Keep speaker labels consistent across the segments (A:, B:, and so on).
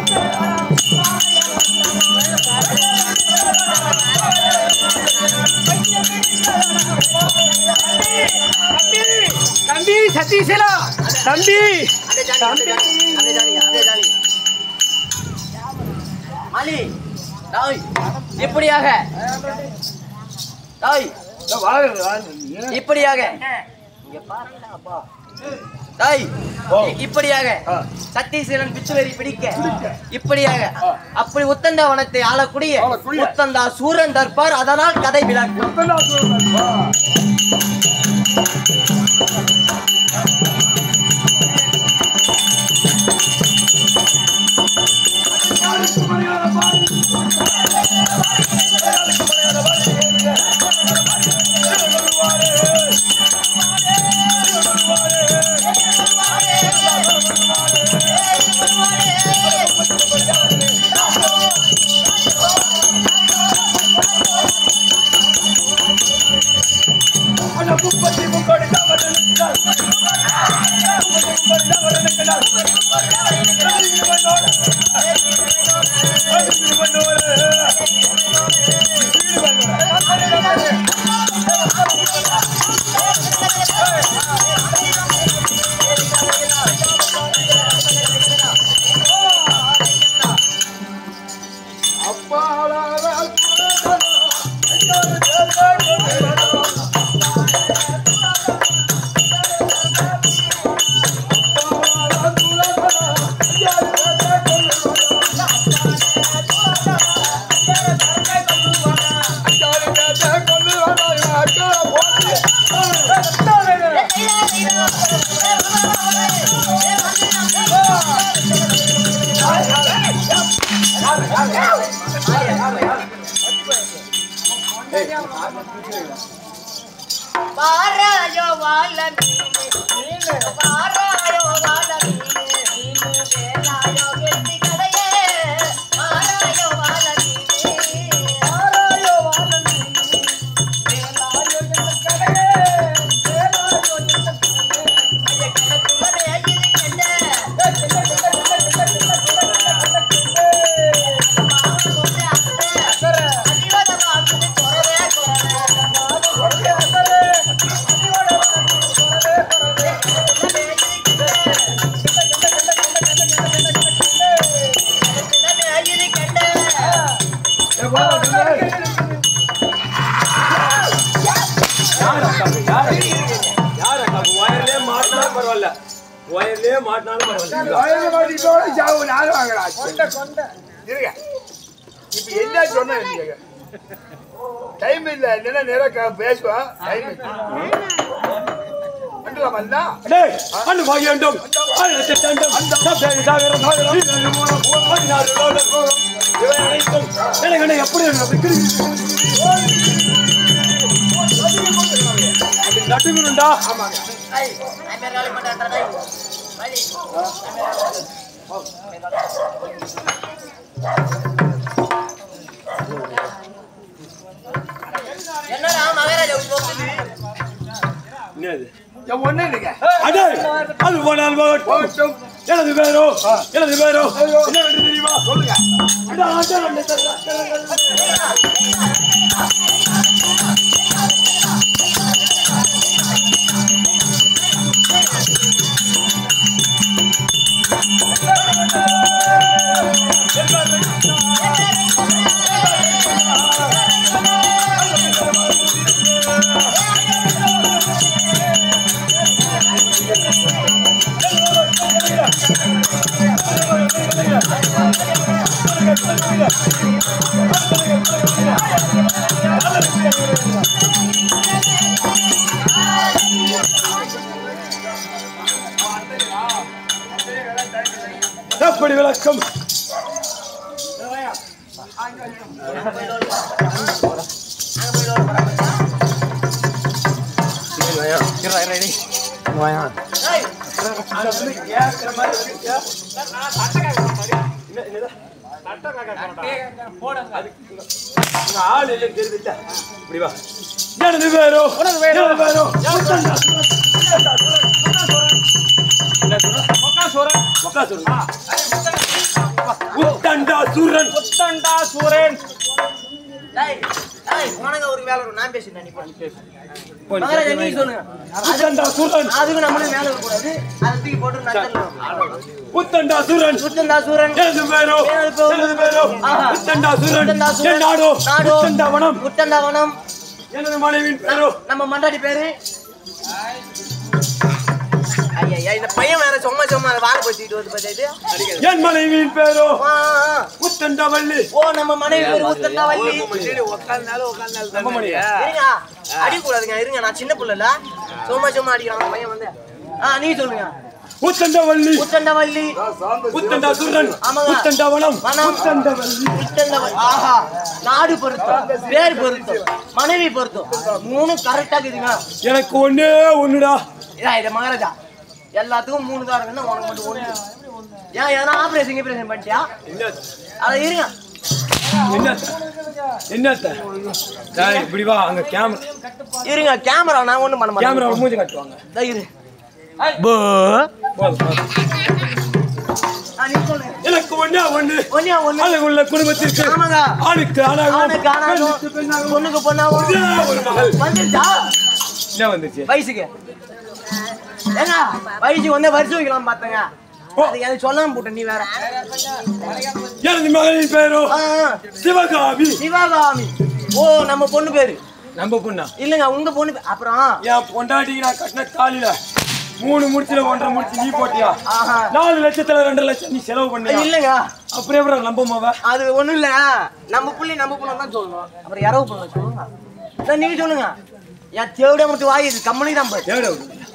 A: தம்பி சதீஷலா தம்பி
B: மாலி டாய் இப்படியாக டாய் இப்படியாக இங்க பாருங்கடா அப்பா டாய் இ- இப்படியாக சத்தீஸ்வரன் பிச்சுவரி பிடிக்க இப்படியாக அப்படி உத்தண்டா வனத்தை ஆளக்கூடிய
C: ஆளக்கூடிய.
B: உத்தண்டா சூரன் தர்பார் அதனால் கதை விளக்கு
D: பாராயோ வாழ மீனு பாராயோ வாழ மீனு மீனு வேலாயோ கெட்டி கடையே பாராயோ வாழ மீனு பாராயோ வாழ மீனு வேலாயோ கெட்டி கடையே வேலாயோ கெட்டி கடையே கிணத்துல இருக்கிற
A: ஒயர்லயே மாட்டினாலும் பரவாயில்ல ஒயர்லயே மாட்டினாலும் பரவாயில்ல
C: இருங்க இப்ப என்ன சொன்ன டைம் இல்ல இல்லைன்னா நேரம் பேசுவோம் டைம் பண்ணலாமல்ல
A: டேய் அண்ணு பாகியண்டும் ஆயிரத்தி தண்டம் சப்தேவி சாகரம் சாகரம் பதினாறு லோகம் இவை அனைத்தும் எனக்கு என்ன எப்படி அப்படி நட்டுக்கணும்டா
B: என்னடா மகாராஜா போகுது
A: என்னது
C: ஒண்ணு இல்லைங்க
A: அடே அது போனால் போகட்டும் எனது பேரோ எனது பேரோ என்ன என்று தெரியுமா சொல்லுங்க அடா, அடா, அடா, அடா, அடா, அடா. எப்படி விளக்கம் ஆள் இல்லை தெரிவித்த இப்படி வா எனது பேரோ எனது பேரோ உத்தண்டா சுரன். என்ன சுரன்? மொக்கா சுரன். சூரன்
E: புத்தண்டா சூரன்
B: டேய் டேய் உனக்கு ஒரு வேலை வரும் நான் பேசுறேன் நீ பேசு மகாராஜா நீ சொல்லுங்க
A: புத்தண்டா சூரன்
B: அதுக்கு நம்மளும் மேல வரக்கூடாது அதை தூக்கி போட்டு நட்டல
A: புத்தண்டா சூரன்
B: புத்தண்டா சூரன்
A: எனது பேரோ
B: எனது பேரோ.
A: எனது பேரோ
B: ஆஹா.
A: புத்தண்டா சூரன்
B: புத்தண்டா சூரன்.
A: என் நாடோ
B: நாடோ.
A: புத்தண்டா வனம்
B: புத்தண்டா வனம்
A: எனது மனைவியின் பேரோ
B: நம்ம மண்டாடி பேரு ஐயா இந்த பையன் வேற சும்மா சும்மா வாழை பத்திட்டு வந்து பார்த்தாது
A: என் மனைவியின் பேரோ
B: ஆ, ஆ.
A: புத்தண்டா வள்ளி
B: ஓ நம்ம மனைவி பேரு புத்தண்டா வள்ளி
A: நம்ப முடியா
B: இருங்க அடிக்கூடாதுங்க இருங்க நான் சின்ன புள்ள இல்ல சும்மா சும்மா அடிக்கிறான் அந்த பையன் வந்து ஆ நீ சொல்லுங்க
A: புத்தண்டா வள்ளி
B: புத்தண்டா வள்ளி
A: புத்தண்டா சூரன்
B: ஆமாங்க.
A: புத்தண்டா வனம்
B: வனம்.
A: புத்தண்டா வள்ளி
B: புத்தண்டா வள்ளி. ஆஹா நாடு பொருத்தம் பேர் பொருத்தம் மனைவி பொருத்தம் மூணு கரெக்டா இருக்குதுங்க
A: எனக்கு ஒண்ணே ஒண்ணுடா
B: இதா இது மகாராஜா எல்லாத்துக்கும் மூணு தான் இருக்குன்னா உனக்கு மட்டும் ஒண்ணு ஏன் எதனா ஆபரேஷன் கீபரேஷன் பண்ணிட்டியா அத இருங்க
A: என்னத்த என்னத்த டேய், இப்படி வா அங்க கேமரா
B: இருங்க கேமரா நான் ஒண்ணும் பண்ண மாட்டேன்
A: கேமரா மூஞ்சி காட்டுவாங்க
B: இதோ இரு
A: போதும், போதும்.
B: ஆ, நீ சொல்லுங்க
A: எனக்கு ஒண்ணே ஒண்ணு
B: ஒண்ணே ஒண்ணு
A: அழகுள்ள குடும்பத்திற்கு
B: ஆமாங்க.
A: ஆணுக்கு ஆணாகவும்
B: ஆணுக்கு ஆணாகவும்,
A: பெண்ணுக்கு பெண்ணாகவும்
B: பொண்ணுக்கு பொண்ணாவும்
A: ஒரே ஒரு மகள்
B: வந்துருச்சா
A: என்ன வந்துச்சு
B: வயசுக்கு ஏங்க வயசுக்கு வந்து வருஷம் வைக்கலாம் பார்த்தங்க அது எனக்கு சொல்லாம போட்ட நீ வேற
A: எனது மகளின் பேரோ
B: ஆ, ஆ.
A: சிவகாமி
B: சிவகாமி ஓ நம்ம பொண்ணு பேரு
A: நம்ம பொண்ணா
B: இல்லங்க உங்க பொண்ணு பே- அப்புறம்
A: என் பொண்டாட்டிக்கு நான் கட்டின தாலில மூணு முடிச்சுல ஒன்றரை முடிச்சு நீ போட்டியா
B: ஆஹா.
A: நாலு லட்சத்துல ரெண்டு லட்சம் நீ செலவு பண்ணியா
B: இல்லங்க
A: அப்புறம் எப்படி நம்பமாவ
B: அது ஒண்ணும் இல்ல நம்ம புள்ளி நம்ம பொண்ணு தான் சொல்லணும் அப்புறம் இரவு பொண்ணு சொல்லுங்க சரி, நீங்க சொல்லுங்க என் தேவிட மட்டும் வாய் இது கம்மனி தான் பாரு.
A: எவ்வளோ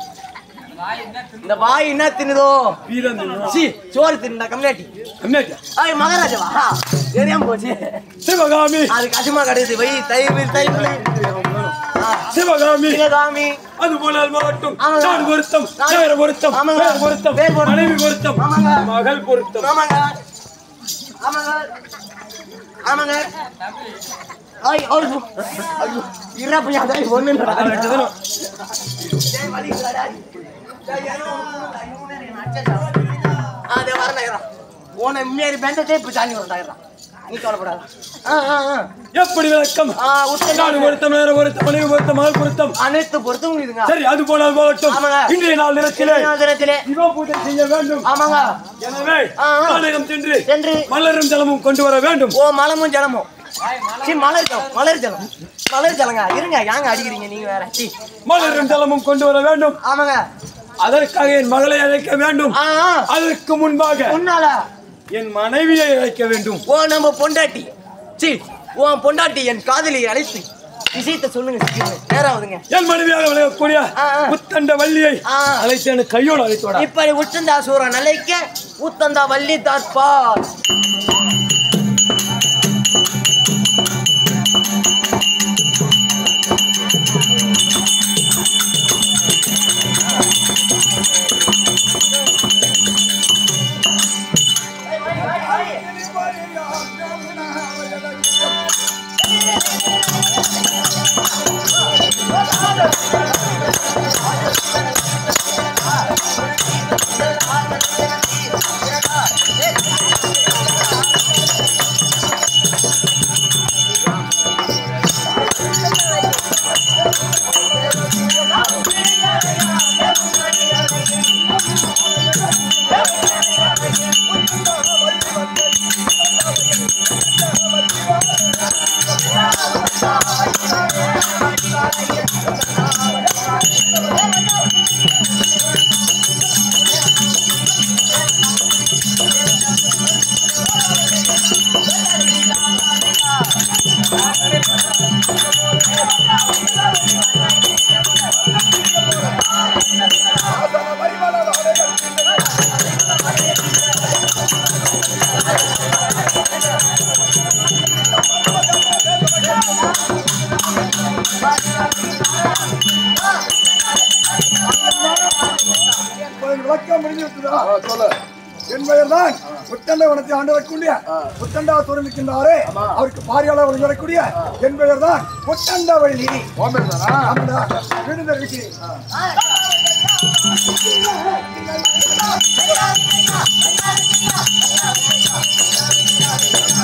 B: இந்த வாய் என்ன தின்னுதோ
A: வீரம்
B: சி சோறு தின்னா கம்மியாட்டி
A: கம்மியாச்சா
B: ஐய் மகாராஜாவா தெரியாம போச்சு
A: சிவகாமி
B: அது கஷ்டமா கிடையாது வை தயிர் தயிர் ஆ,
A: சிவகாமி
B: சிவகாமி
A: அது போனால் மாவட்டம்
B: ஆமாங்க.
A: நாடு பொருத்தம்
B: நாடு-
A: நேர பொருத்தம்
B: ஆமாங்க.
A: பேர் பொருத்தம்
B: பேர் பொருத்தம்.
A: மனைவி பொருத்தம்
B: ஆமாங்க.
A: மகள் பொருத்தம்
B: ஆமாங்க ஆமாங்க ஆமாங்க ஐய் ஐயோ ஐயோ இரா பையா டேய் ஒண்ணு இல்லடா
A: ரெண்டு தினம்.
B: டேய் வலி இல்லடா டேய் யாரோ அதே வரல இரா உன மேரி பெந்த டேப் சாலி வரடா இரா நீ கவலைப்படாத ஆ ஆ ஆ
A: எப்படி விளக்கம்
B: ஆ உத்தர
A: நாடு பொருத்தம் நேர பொருத்தம் மனைவி பொருத்தம் மகள் பொருத்தம்
B: அனைத்து பொறுத்தும் இதுங்க
A: சரி அது போனால் மாவட்டம்
B: ஆமாங்க.
A: இன்றைய நாள் நிறத்திலே
B: தினத்திலே
A: சிவ பூஜை செய்ய வேண்டும்
B: ஆமாங்க
A: எனவே
B: ஆ, ஆ.
A: நாடகம் சென்று
B: சென்று
A: மலரும் ஜலமும் கொண்டு வர வேண்டும்
B: ஓ மலமும் ஜலமும் சி மலர் ஜலம் மலர் ஜலம் மலர் ஜலங்க இருங்க ஏங்க அடிக்கிறீங்க நீங்க வேற சி
A: மலரும் ஜலமும் கொண்டு வர வேண்டும்
B: ஆமாங்க
A: அதற்காக என் மகளை அழைக்க வேண்டும்
B: ஆ ஆ.
A: அதற்கு முன்பாக
B: உன்னால
A: என் மனைவியை அழைக்க வேண்டும்
B: ஓ நம்ம பொண்டாட்டி சி உன் பொண்டாட்டி என் காதலியை அழைத்து விஷயத்தை சொல்லுங்க சீக்கிரம். நேராகுதுங்க
A: என் மனைவியாக விளங்கக்கூடிய
B: ஆ, ஆ.
A: புத்தண்ட வள்ளியை
B: ஆ.
A: அழைத்து எனக்கு கையோடு அழைத்தோடா
B: இப்படி உச்சந்தா சூரன் அழைக்க ஊத்தந்தா வள்ளி தாட்பால்
C: உங்களுக்கு விளக்கம் முடிஞ்சு விட்டதா? சொல்லு என் பெயர்தான் புத்தண்டவனத்தை ஆண்டு வரக்கூடிய புத்தண்டாசுரன் இருக்கின்றாரே அவருக்கு பாரியாளர் வழங்கக்கூடிய என் பெயர்தான் புத்தண்டவழி ஆமாடா விடுதல் இருக்கிறேன்
D: ஆ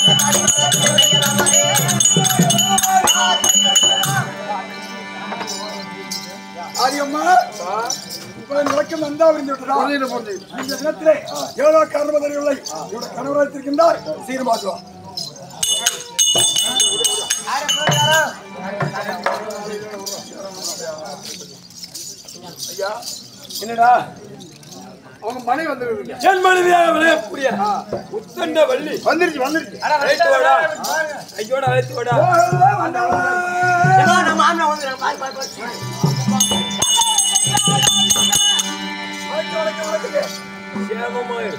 C: ஆரியம்மா இப்ப நடக்கும் நந்தா விருந்து விட்டதா இந்த தினத்திலே ஏழோ காரணம் தெரியவில்லை இவருடைய கணவராக இருக்கின்றார் சீர்மாசுவா
A: என்னடா
C: அவங்க மனைவி வந்து
A: என் மனைவியாக விளையக்கூடிய உத்தண்ட வள்ளி
C: வந்துருச்சு வந்துருச்சு
A: அழைத்து வாடா ஐயோட அழைத்து வாடா சேமமா இரு.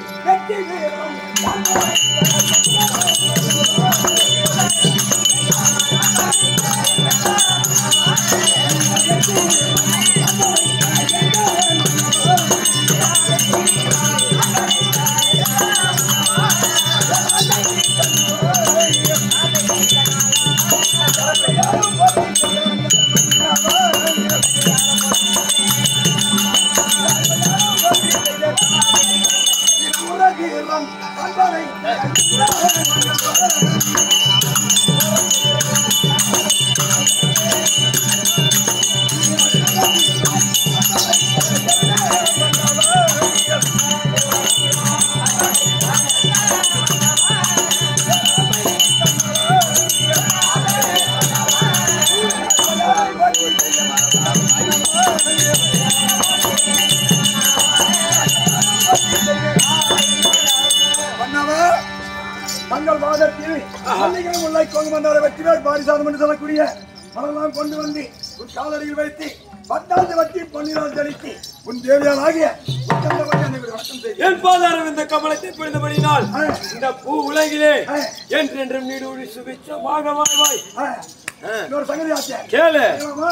C: மன்னவா, தங்கள் வாதத்தில் மல்லிகை முல்லை கொங்கு மன்னாரை வெற்றிவேல் பாரிசாதம் என்று சொல்லக்கூடிய மலர்லாம் கொண்டு வந்து உன் காலடியில் வைத்து பட்டாந்து வட்டி பொன்னினால் தெளித்து உன் தேவியால் ஆகிய உத்தமவனை அன்னைக்கு வணக்கம் செய்து
A: என் பாதாரம் இந்த கமலத்தை பிடித்தபடினால்
C: ஆ.
A: இந்த பூ உலகிலே
C: ஆ.
A: என்றென்றும் நீடூடி சுபிச்சமாக வாழ்வாய்
C: ஆ, இன்னொரு சங்கதி ஆச்சே
A: கேளு
C: கேளுமா?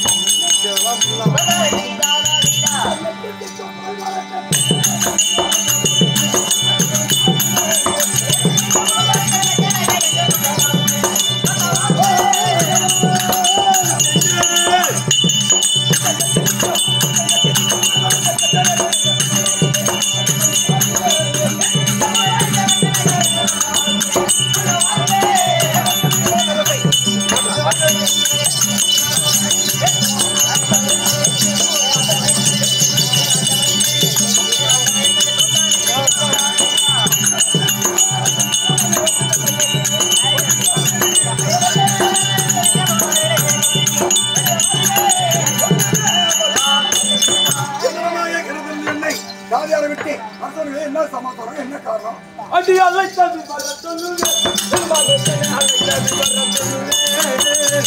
C: என்னமாக கிடந்தது என்னை ஜாதியாரை விட்டு மற்றவர்களே என்ன சமாச்சாரம் என்ன காரணம்
A: அடி அழைத்தது வர சொல்லுவே என் மகனை அழைத்தது வர சொல்லுவே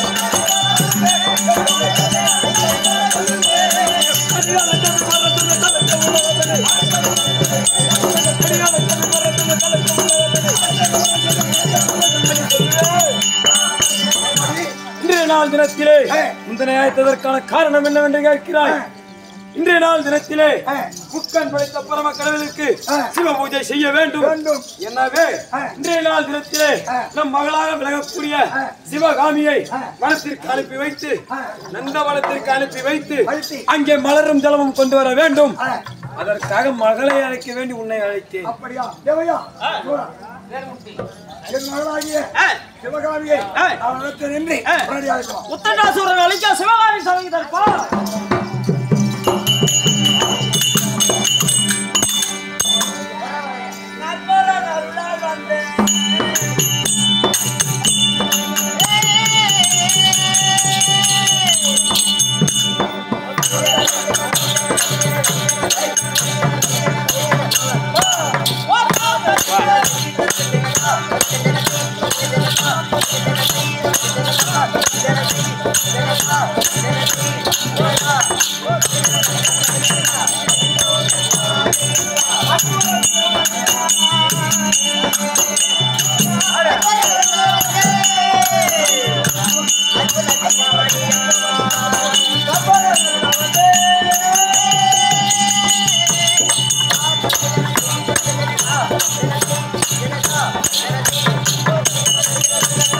A: அடி அழைத்தது வர சொல்ல தலைத்த உலகமே அடி அழைத்தது வர சொல்ல தலைத்த உலகமே இன்றைய நாள் தினத்திலே முந்தனை அழைத்ததற்கான காரணம் என்னவென்று கேட்கிறாய் இன்றைய நாள் தினத்திலே முக்கன் படைத்த பரம கடவுளுக்கு சிவ பூஜை செய்ய வேண்டும்
C: வேண்டும்.
A: எனவே இன்றைய நாள் தினத்திலே நம் மகளாக விலகக்கூடிய சிவகாமியை வனத்திற்கு அனுப்பி வைத்து நந்தவனத்திற்கு அனுப்பி வைத்து
C: வைத்து.
A: அங்கே மலரும் ஜலமும் கொண்டு வர வேண்டும் அதற்காக மகளை அழைக்க வேண்டி உன்னை அழைத்தேன்
C: அப்படியா தேவையா என் மகளாகிய சிவகாமியை நான் அழைத்து நின்று உடனடியாக இருக்கலாம்.
A: உத்தண்டாசூரன் அழைக்க சிவகாமி சமைத்தற்பா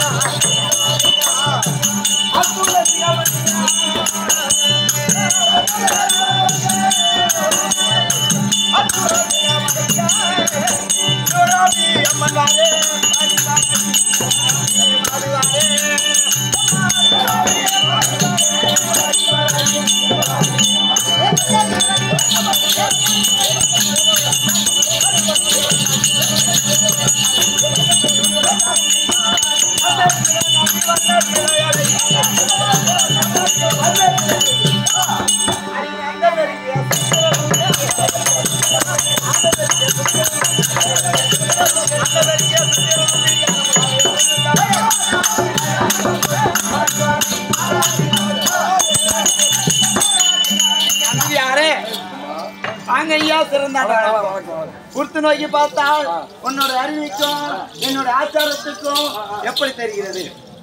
C: ஆ
E: யாரே வாங்க ஐயா சிறந்தாங்க குருத்து நோக்கி பார்த்தால் உன்னோட அறிவிக்கும் என்னோட ஆச்சாரத்துக்கும் எப்படி தெரிகிறது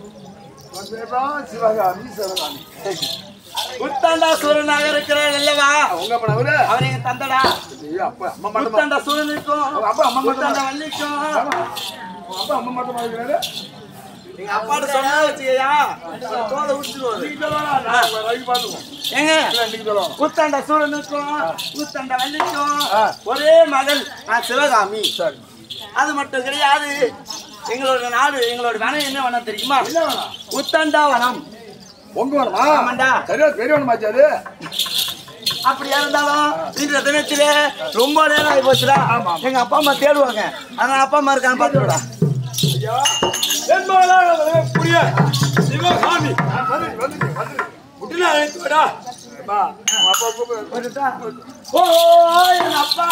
C: சிவகாமி சிவகாமி
E: குத்தாண்டா சூரனாக இருக்கிறார் அல்லவா
C: உங்க அப்ப அவரு
E: அவர் எங்க தந்தடா
C: ஐயோ, அப்பா அம்மா மட்டும்
E: குத்தாண்டா சூரனுக்கும்
C: அப்பா அம்மா மட்டும்
E: குத்தாண்டா வள்ளிக்கும்
C: அப்பா அம்மா மட்டும் இருக்கிறாரு
E: எங்க அப்பாட்ட சொன்னா வச்சுக்கயா தோலை உடிச்சிருவாரு ஏங்க குத்தாண்ட சூரனுக்கும் குத்தாண்ட வள்ளிக்கும் ஒரே மகள் நான் சிவகாமி அது மட்டும் கிடையாது எங்களோட நாடு எங்களோட வனம் என்ன வனம் தெரியுமா உத்தண்டா வனம்
C: உங்க வேணுமா
E: ஆமாண்டா.
C: சரியா பெரிய வேணுமாச்சு அது
E: அப்படியா இருந்தாலும் இந்த தினத்திலே ரொம்ப நேரம் ஆகி போச்சுடா எங்க அப்பா அம்மா தேடுவாங்க அதனால அப்பா அம்மா இருக்கான்னு பார்த்துடா
A: என் மகளாக விளங்கக்கூடிய சிவகாமி
C: வந்துருச்சு வந்துருச்சு வந்துருச்சு
A: உடனே அழைத்து விடா
C: அம்மா, உங்க அப்பா கூப்பிடு.
A: ஓ என் அப்பா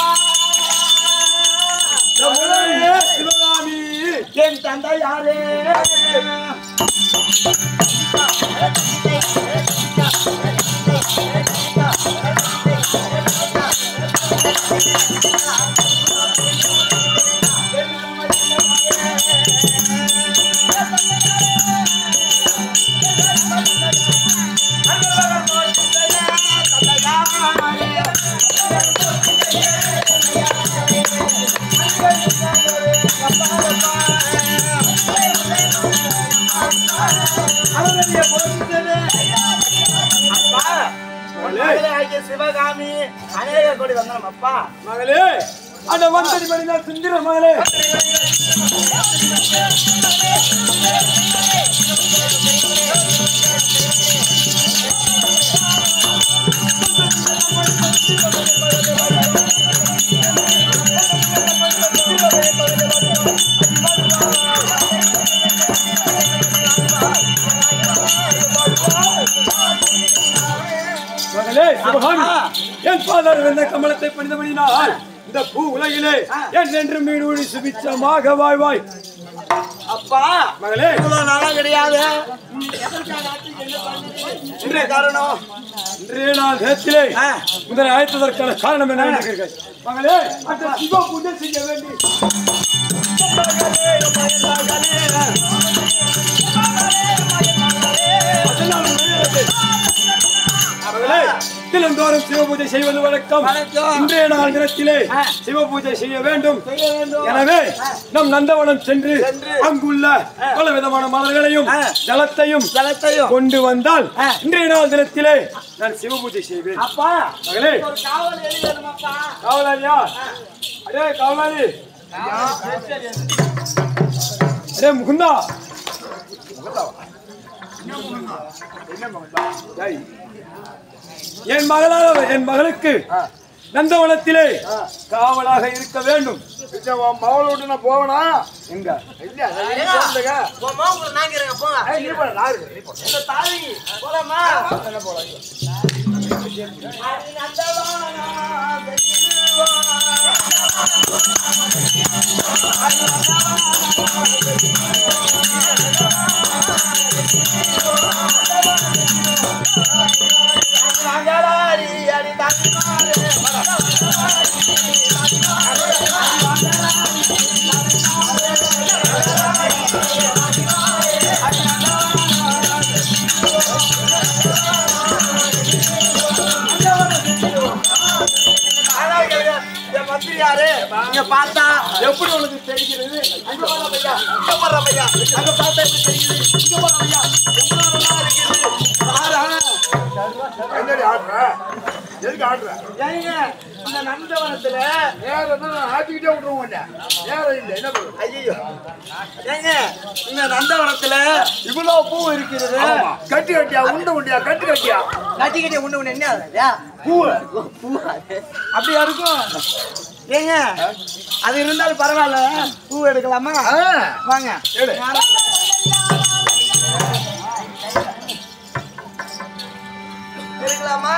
A: நம்முடைய சிவகாமி
E: என் தந்தை யாரு சிவகாமி அநேக கோடி வந்தோம் அப்பா
A: மகளே அந்த வந்தடி மனிதன் சுந்தர மகளே மகளே சிவகாமி என் பாதர் வந்த கமலத்தை பணிந்தபடினால் இந்த பூ உலகிலே என்றென்று மீனூடி சுபிச்சமாக வாழ்வாய்
E: அப்பா
A: மகளே
E: இவ்வளவு நாளா கிடையாது எதற்காக ஆட்சிக்கு என்ன பண்ணீங்க? என்ன காரணம்
A: இன்றைய நாள் நேரத்திலே
E: ஆ.
A: முதல் அழைத்ததற்கான காரணம் என்ன கேட்கிறீர்கள்? மகளே அந்த சிவ பூஜை செய்ய வேண்டி அதனால் உணர்கிறது. மகளே, தினந்தோறும் சிவ பூஜை செய்வது வழக்கம்
E: வழக்கம்.
A: இன்றைய நாள் தினத்திலே சிவ பூஜை செய்ய வேண்டும்
E: செய்ய வேண்டும்.
A: எனவே நம் நந்தவனம் சென்று
E: சென்று.
A: அங்குள்ள பல விதமான மலர்களையும்
E: ஆ.
A: ஜலத்தையும்
E: ஜலத்தையும்
A: கொண்டு வந்தால்
E: ஆ.
A: இன்றைய நாள் தினத்திலே நான் சிவ பூஜை செய்வேன்
E: அப்பா
A: மகளே
E: ஒரு காவல் எலி வேணுமாப்பா
A: காவலாளியா அடே காவலாளி அடே முகுந்தா டேய். என் மகளாக என் மகளுக்கு நந்தவனத்திலே காவலாக இருக்க வேண்டும்
C: பிச்சை, உன் மகளை விட்டு நான் போவேனா
A: எங்க
C: இல்ல அது நீ சொல்லுங்க.
B: உன் மகன் கூட நாங்க இருங்க போங்க
C: ஏய், நீ போடா, நான் இருக்கேன், நீ போடா.
E: இந்த தாலி போலாமா மந்திரியாரு இங்க பார்த்தா எப்படி உனக்கு தெரிகிறது அங்க போற பையா இங்க போற பையா அங்க பார்த்தா எப்படி தெரியுது இங்க போற பையா எவ்வளவு நல்லா இருக்குது பாரா
C: என்னடி ஆடுற? எதுக்கு ஆடுற
E: ஏங்க இந்த நந்தவனத்துல
C: நேரம் இருந்தா நான் ஆட்டிக்கிட்டே விட்டுருவோம் உன்னை. நேரம் இல்லை என்ன பண்ணுறது
E: ஐயோ ஏங்க இந்த நந்தவனத்துல இவ்வளவு பூ இருக்கிறது
C: கட்டி கட்டியா உண்டை உண்டியா கட்டு கட்டியா
B: கட்டிக்கிட்டே உண்டு உண்டு என்ன ஆகுது?
C: பூ
B: பூ
E: அப்படியா இருக்கும் ஏங்க அது இருந்தாலும் பரவாயில்ல பூ எடுக்கலாமா வாங்க
C: எடு.
E: எடுக்கலாமா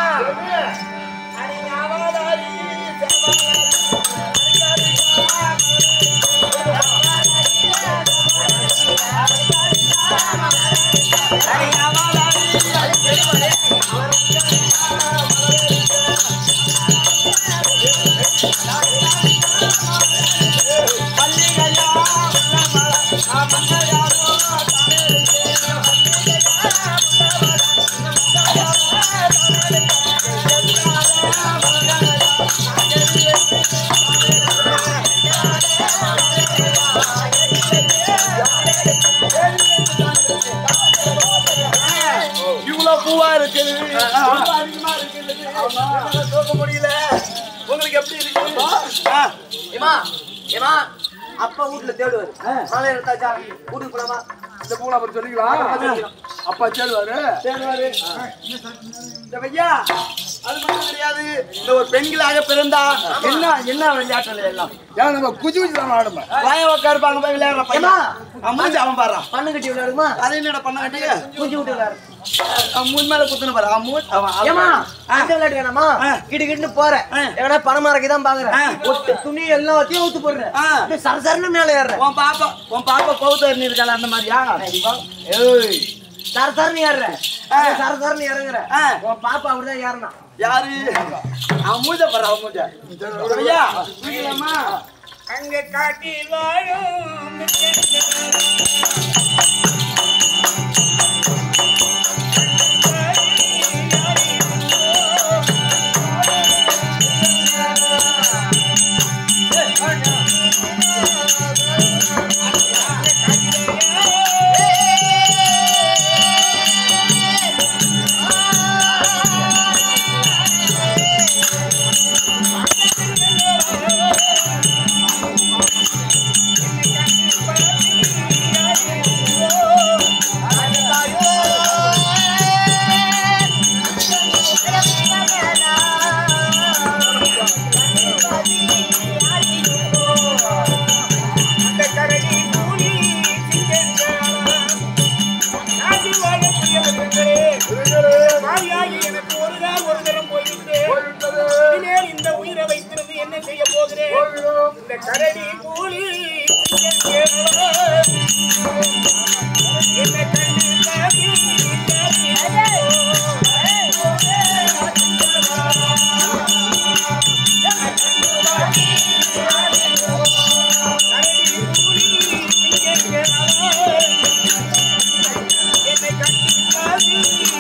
E: இவ்வளவு பூவா இருக்குது ரொம்ப அதிகமா இருக்குது என்னால தூக்க முடியல உங்களுக்கு எப்படி இருக்கு ஆ,
B: ஏமா ஏமா அப்பா வீட்டுல தேடுவாரு மழை எடுத்தாச்சா வீட்டுக்கு போலாமா
C: இந்த பூனை அப்படி சொல்லிக்கலாம் அப்பா சேருவாரு
E: தேடுவாரு. இந்த பையா அது மட்டும் கிடையாது இந்த ஒரு பெண்களாக பிறந்தா என்ன என்ன விளையாட்டுல எல்லாம்
C: ஏன் நம்ம குச்சி குச்சி தான் ஆடுமே
E: வாய உட்காருப்பாங்க போய் விளையாடுற பையன் அம்மாச்சி அவன் பாடுறான்
B: பண்ணு கட்டி விளையாடுமா
E: அது என்னடா பண்ண கட்டிய
B: குஞ்சு விட்டு விளையாடு
E: அவன் மூணு மேல குத்துன பாரு அவன் மூணு அவன்
B: ஏமா
E: ஆ.
B: அந்த விளையாட்டு வேணாமா
E: ஆ.
B: கிடு கிடுன்னு போறேன்
E: ஆ.
B: எவனா பணமா தான் பாக்குறேன்
E: ஆ.
B: ஒட்டு துணி எல்லாம் வச்சு ஊத்து போடுறேன்
E: ஆ.
B: அப்படியே சரசரன்னு மேல ஏறுறேன்
E: உன் பாப்பா உன் பாப்பா கௌதர் இருக்கால அந்த மாதிரியா ஏய்
B: சரசரன்னு ஏறுறேன்
E: ஆ.
B: சரசரன்னு இறங்குற
E: ஆ.
B: உன் பாப்பா அப்படிதான் ஏறணும்
E: யாரு அவன் மூஞ்ச பாரு அவன் மூஞ்ச ஐயா புரியலாமா அங்க காட்டி வாழும்
F: எனக்கு ஒரு நாள் ஒரு தரம் போயிட்டு இனிமேல் இந்த உயிரை வைத்திருந்து என்ன செய்ய போகிறேன் இந்த கரடி கூலி என்ன கண்டு காட்டி என்னை கண்டு காட்டி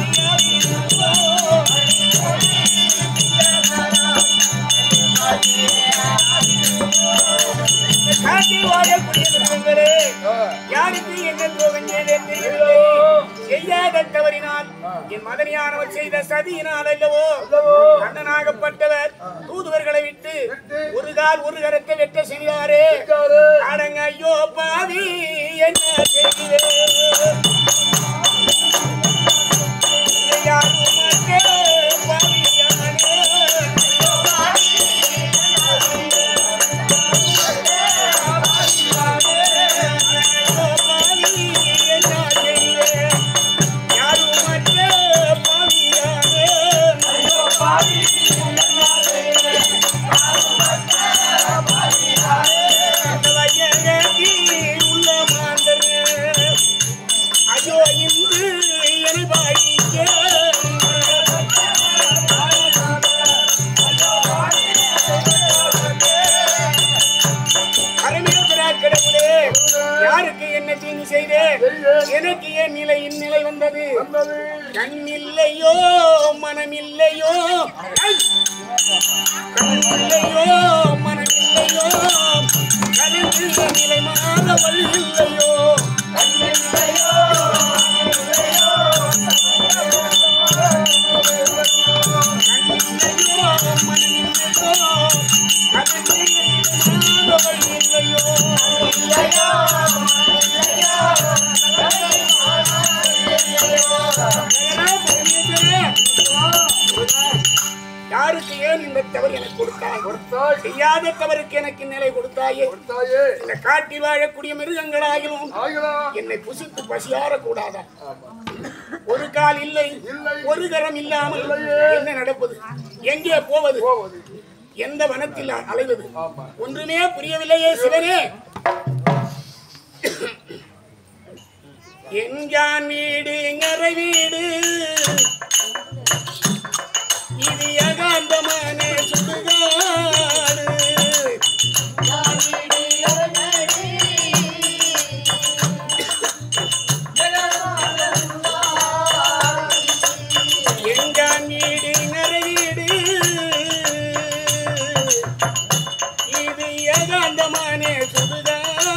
F: காட்டில் வாழக்கூடிய மிருகங்களே, யாருக்கு என்ன துரோகம் செய்தேன் தெரியவில்லை. செய்யாத தவறினால் என் மதனியானவர் செய்த சதியினால் அல்லவோ கண்ணனாகப்பட்டவர் தூதுவர்களை விட்டு ஒரு கால் ஒரு கரத்தை வெட்ட செய்தாரே அடங்க ஐயோ பாவி என்ன செய்கிறேன் யாரும் மற்றே பாவியானே. ஐயோ இன்று எரிவாய்க்க அருமையான கடவுளே யாருக்கு என்ன தீங்கு செய்தேன் எனக்கு ஏன் நிலை இந்நிலை வந்தது கண்ணில்லையோ மனமில்லையோ ஐ! கண்ணில்லையோ மனமில்லையோ கருத்து நிலை மாறவள் இல்லையோ கண்ணில்லையோ கண்ணில்லையோ தவறு எனக்கு கொடுத்தாய்
C: கொடுத்தாய்
F: செய்யாத தவறுக்கு எனக்கு நிலை கொடுத்தாயே
C: கொடுத்தாயே
F: இந்த காட்டில் வாழக்கூடிய மிருகங்களாகிலும்
C: ஆகலாம்
F: என்னை புசித்து பசியார கூடாதா ஒரு கால் இல்லை
C: இல்லை.
F: ஒரு கரம் இல்லாமல் என்ன நடப்பது எங்கே போவது எந்த வனத்தில் அலைவது ஒன்றுமே புரியவில்லையே சிவனே எஞ்சான் வீடு எங்கரை வீடு இது ஏகாந்தமான சுடுகாடு எஞ்சான் வீடு எங்கரை வீடு இது ஏகாந்தமான சுடுகாடு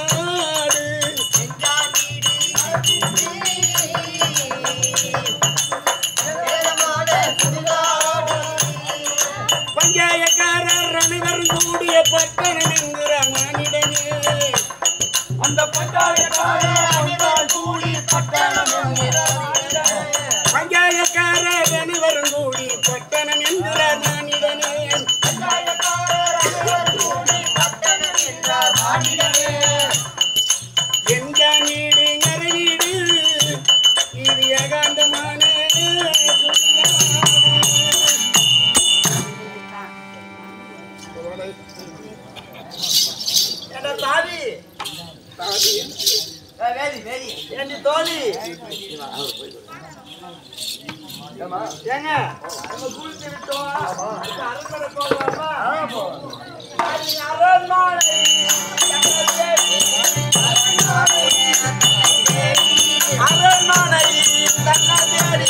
F: பஞ்சாயக்காரர் அனைவரும் கூடிய பட்டணம் என்கிற மானிடனே அந்த பஞ்சாயக்காரர் அனைவரும் கூடி பட்டணம் என்கிற பஞ்சாயக்காரர் அனைவரும் கூடி பட்டணம் என்கிற மானிடனே எங்க வீடு நரை வீடு இது ஏகாந்தமான
E: என்ன தாலி
B: வேதி வேதி
E: ஏண்டி தோழி ஏங்க நம்ம குளிச்சு விட்டோம் அடுத்து அரண்மனை போகலாமா அது அரண்மனை அரண்மனை தன்னை தேடி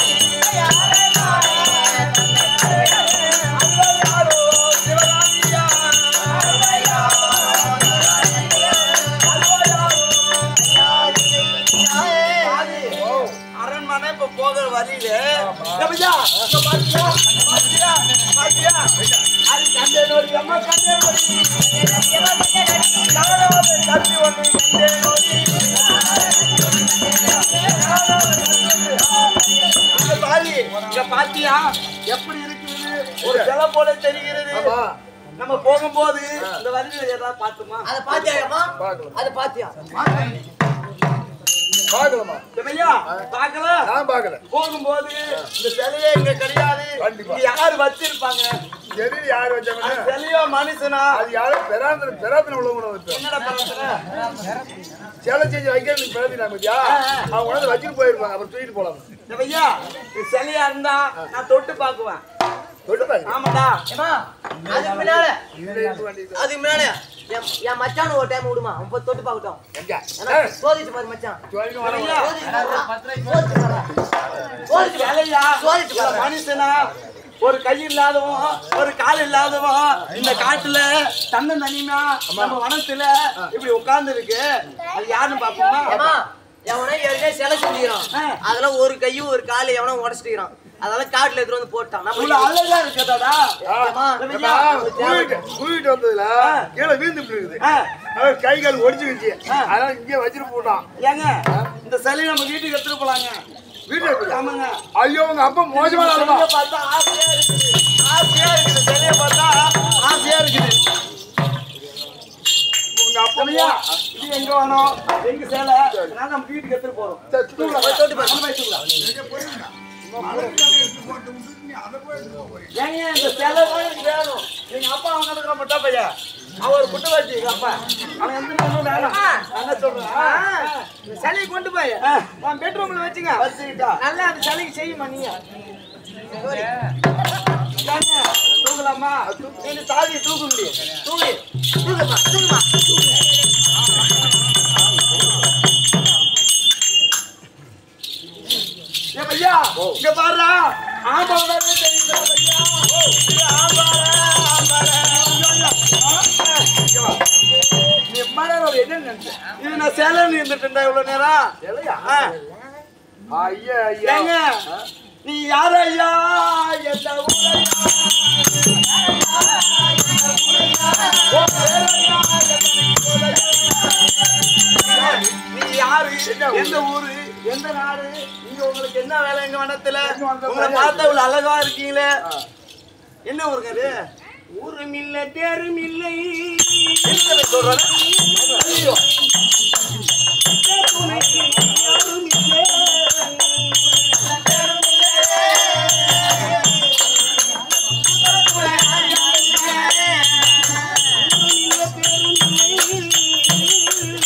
E: அருளையாரோ சிவகாமியா அரண்மனை இப்ப போகிற வழியில எப்படியா? இப்ப பாத்தியா? பாத்தியா? பாத்தியா? அது கண்டேனோடி, அம்மா கண்டேனோடி. யாராவது கட்டி ஒண்ணு கண்டேனோடி. இங்க பாரு, இங்க பாத்தியா? எப்படி இருக்குது ஒரு சிலை போல தெரிகிறது நம்ம போகும்போது இந்த வழியில ஏதாவது பார்த்துமா
B: அத பாத்தியாமா அத பாத்தியா
C: பார்க்கலாமா
E: ஐயா பார்க்கல
C: நான் பார்க்கல
E: போகும்போது இந்த சிலையே இங்க கிடையாது
C: கண்டிப்பா.
E: இங்க யாரு வச்சிருப்பாங்க
C: எதிரி யார் வச்சாங்க
E: அந்த சிலையோ மனுஷனா
C: அது யாரும் பெறாந்திர பெறாத்தின உள்ளவங்க வச்சோம்
E: என்னடா பிரச்சனை
C: சேலை செஞ்சு வைக்கிறதுக்கு பிறகு பத்தியா அவங்க வந்து வச்சுட்டு போயிருப்பாங்க அப்புறம் தூக்கிட்டு போலாம்
E: இந்த ஐயா இந்த சிலையா இருந்தா நான் தொட்டு பாக்குவேன்
C: தொட்டு பாருங்க
E: ஆமாடா
B: ஏமா அதுக்கு முன்னால
C: இதுல இருக்க வேண்டியது
B: அதுக்கு முன்னால என் என் மச்சான் ஒரு டைம் விடுமா அவன் போய் தொட்டு பார்க்கட்டும்
C: எங்க
B: ஏன்னா, சோதிச்சு பாரு மச்சான்
C: சொல்லிட்டு வரேன்.
B: சோதிச்சு பாரு. சோதிச்சு பாரு. சோதிச்சு பாரு.
E: சிலையா
B: சோதிச்சு
E: இல்ல
B: பாரு.
E: மனுஷனா ஒரு கை இல்லாதவன் ஒரு கால் இல்லாதவன் இந்த காட்டுல தன்ன தனிமா நம்ம வனத்துல இப்படி உட்கார்ந்து இருக்கு அது யாருன்னு பாப்போமா
B: ஏமா எவனோ ஏற்கனவே சிலை செஞ்சுக்கிறான்
E: ஆ.
B: அதுல ஒரு கையும் ஒரு காலு எவனோ உடச்சிட்டுக்கிறான் அதெல்லாம் காட்டுல எடுத்துட்டு வந்து போட்டான் நம்ம
E: இவ்வளவு அழகா இருக்கதாடா
B: ஏம்மா,
C: ஏப்பா, கூவிட்டு கூவிட்டு வந்ததுல கீழே வீழ்ந்து இருக்குது
E: ஆ.
C: அதாவது கை கால் ஒடிச்சுக்கிச்சு அதனால இங்கே வச்சுட்டு போட்டான்
E: ஏங்க இந்த சிலையை நம்ம வீட்டுக்கு எடுத்துட்டு போலாங்க
C: வீட்டுல இருக்குது
E: ஆமாங்க
C: ஐயோ உங்க அப்பா மோசமான ஆளுமா
E: சிலையை பார்த்தா ஆசையா இருக்குது ஆசையா இருக்குது சிலையை பார்த்தா ஆசையா இருக்குது
C: உங்க அப்பா
E: ஐயா, இது எங்க வேணும் எங்க சேலை நான் நம்ம வீட்டுக்கு எடுத்துட்டு போறோம் தூக்குலாம், போய் தொட்டு பாரு, போய் தூக்குலாம். ஏங்க இந்த சேலை தான் எனக்கு வேணும் எங்க அப்பா அவங்க இருக்கிற மட்டும் பையன் அவர் குட்ட வச்சு எங்க அப்பா அவன் எந்த நேரமும் வேணும் நான் என்ன சொல்றேன்
B: இந்த சிலையை கொண்டு போய் உன் பெட்ரூம்ல வச்சுங்க
E: வச்சுக்கிட்டா
B: நல்லா அந்த சிலைக்கு செய்யுமா நீங்க
E: ஏங்க, தூக்கலாமா நீங்க தாலியை தூக்க முடியும்
B: தூங்கு தூங்குமா தூங்குமா
E: ஏன் பையா இங்க பாருடா ஆம்பாடா தெரியுதா பையா இது ஆம்பாடா ஆம்பாடா நீ மலர் ஒரு என்ன நினைச்ச இது நான் சேலம் இருந்துட்டு இருந்தா இவ்வளவு நேரம்
C: இல்லையா
E: ஆ.
C: ஐயா ஐயா
E: ஏங்க நீ யார் ஐயா எந்த ஊரையா? ஓ, பேரையா, எந்த ஊரையா? நீ யாரு எந்த ஊரு எந்த நாடு நீங்க உங்களுக்கு என்ன வேலை எங்க வனத்துல உங்களை பார்த்தா இவ்வளவு அழகா இருக்கீங்களே என்ன ஊருங்க அது
F: ஊரும் இல்ல தேரும் இல்லை
E: சொல்றாரு
F: துணை யாரும் இல்லை. ஊரும் இல்ல தேரும் இல்லை.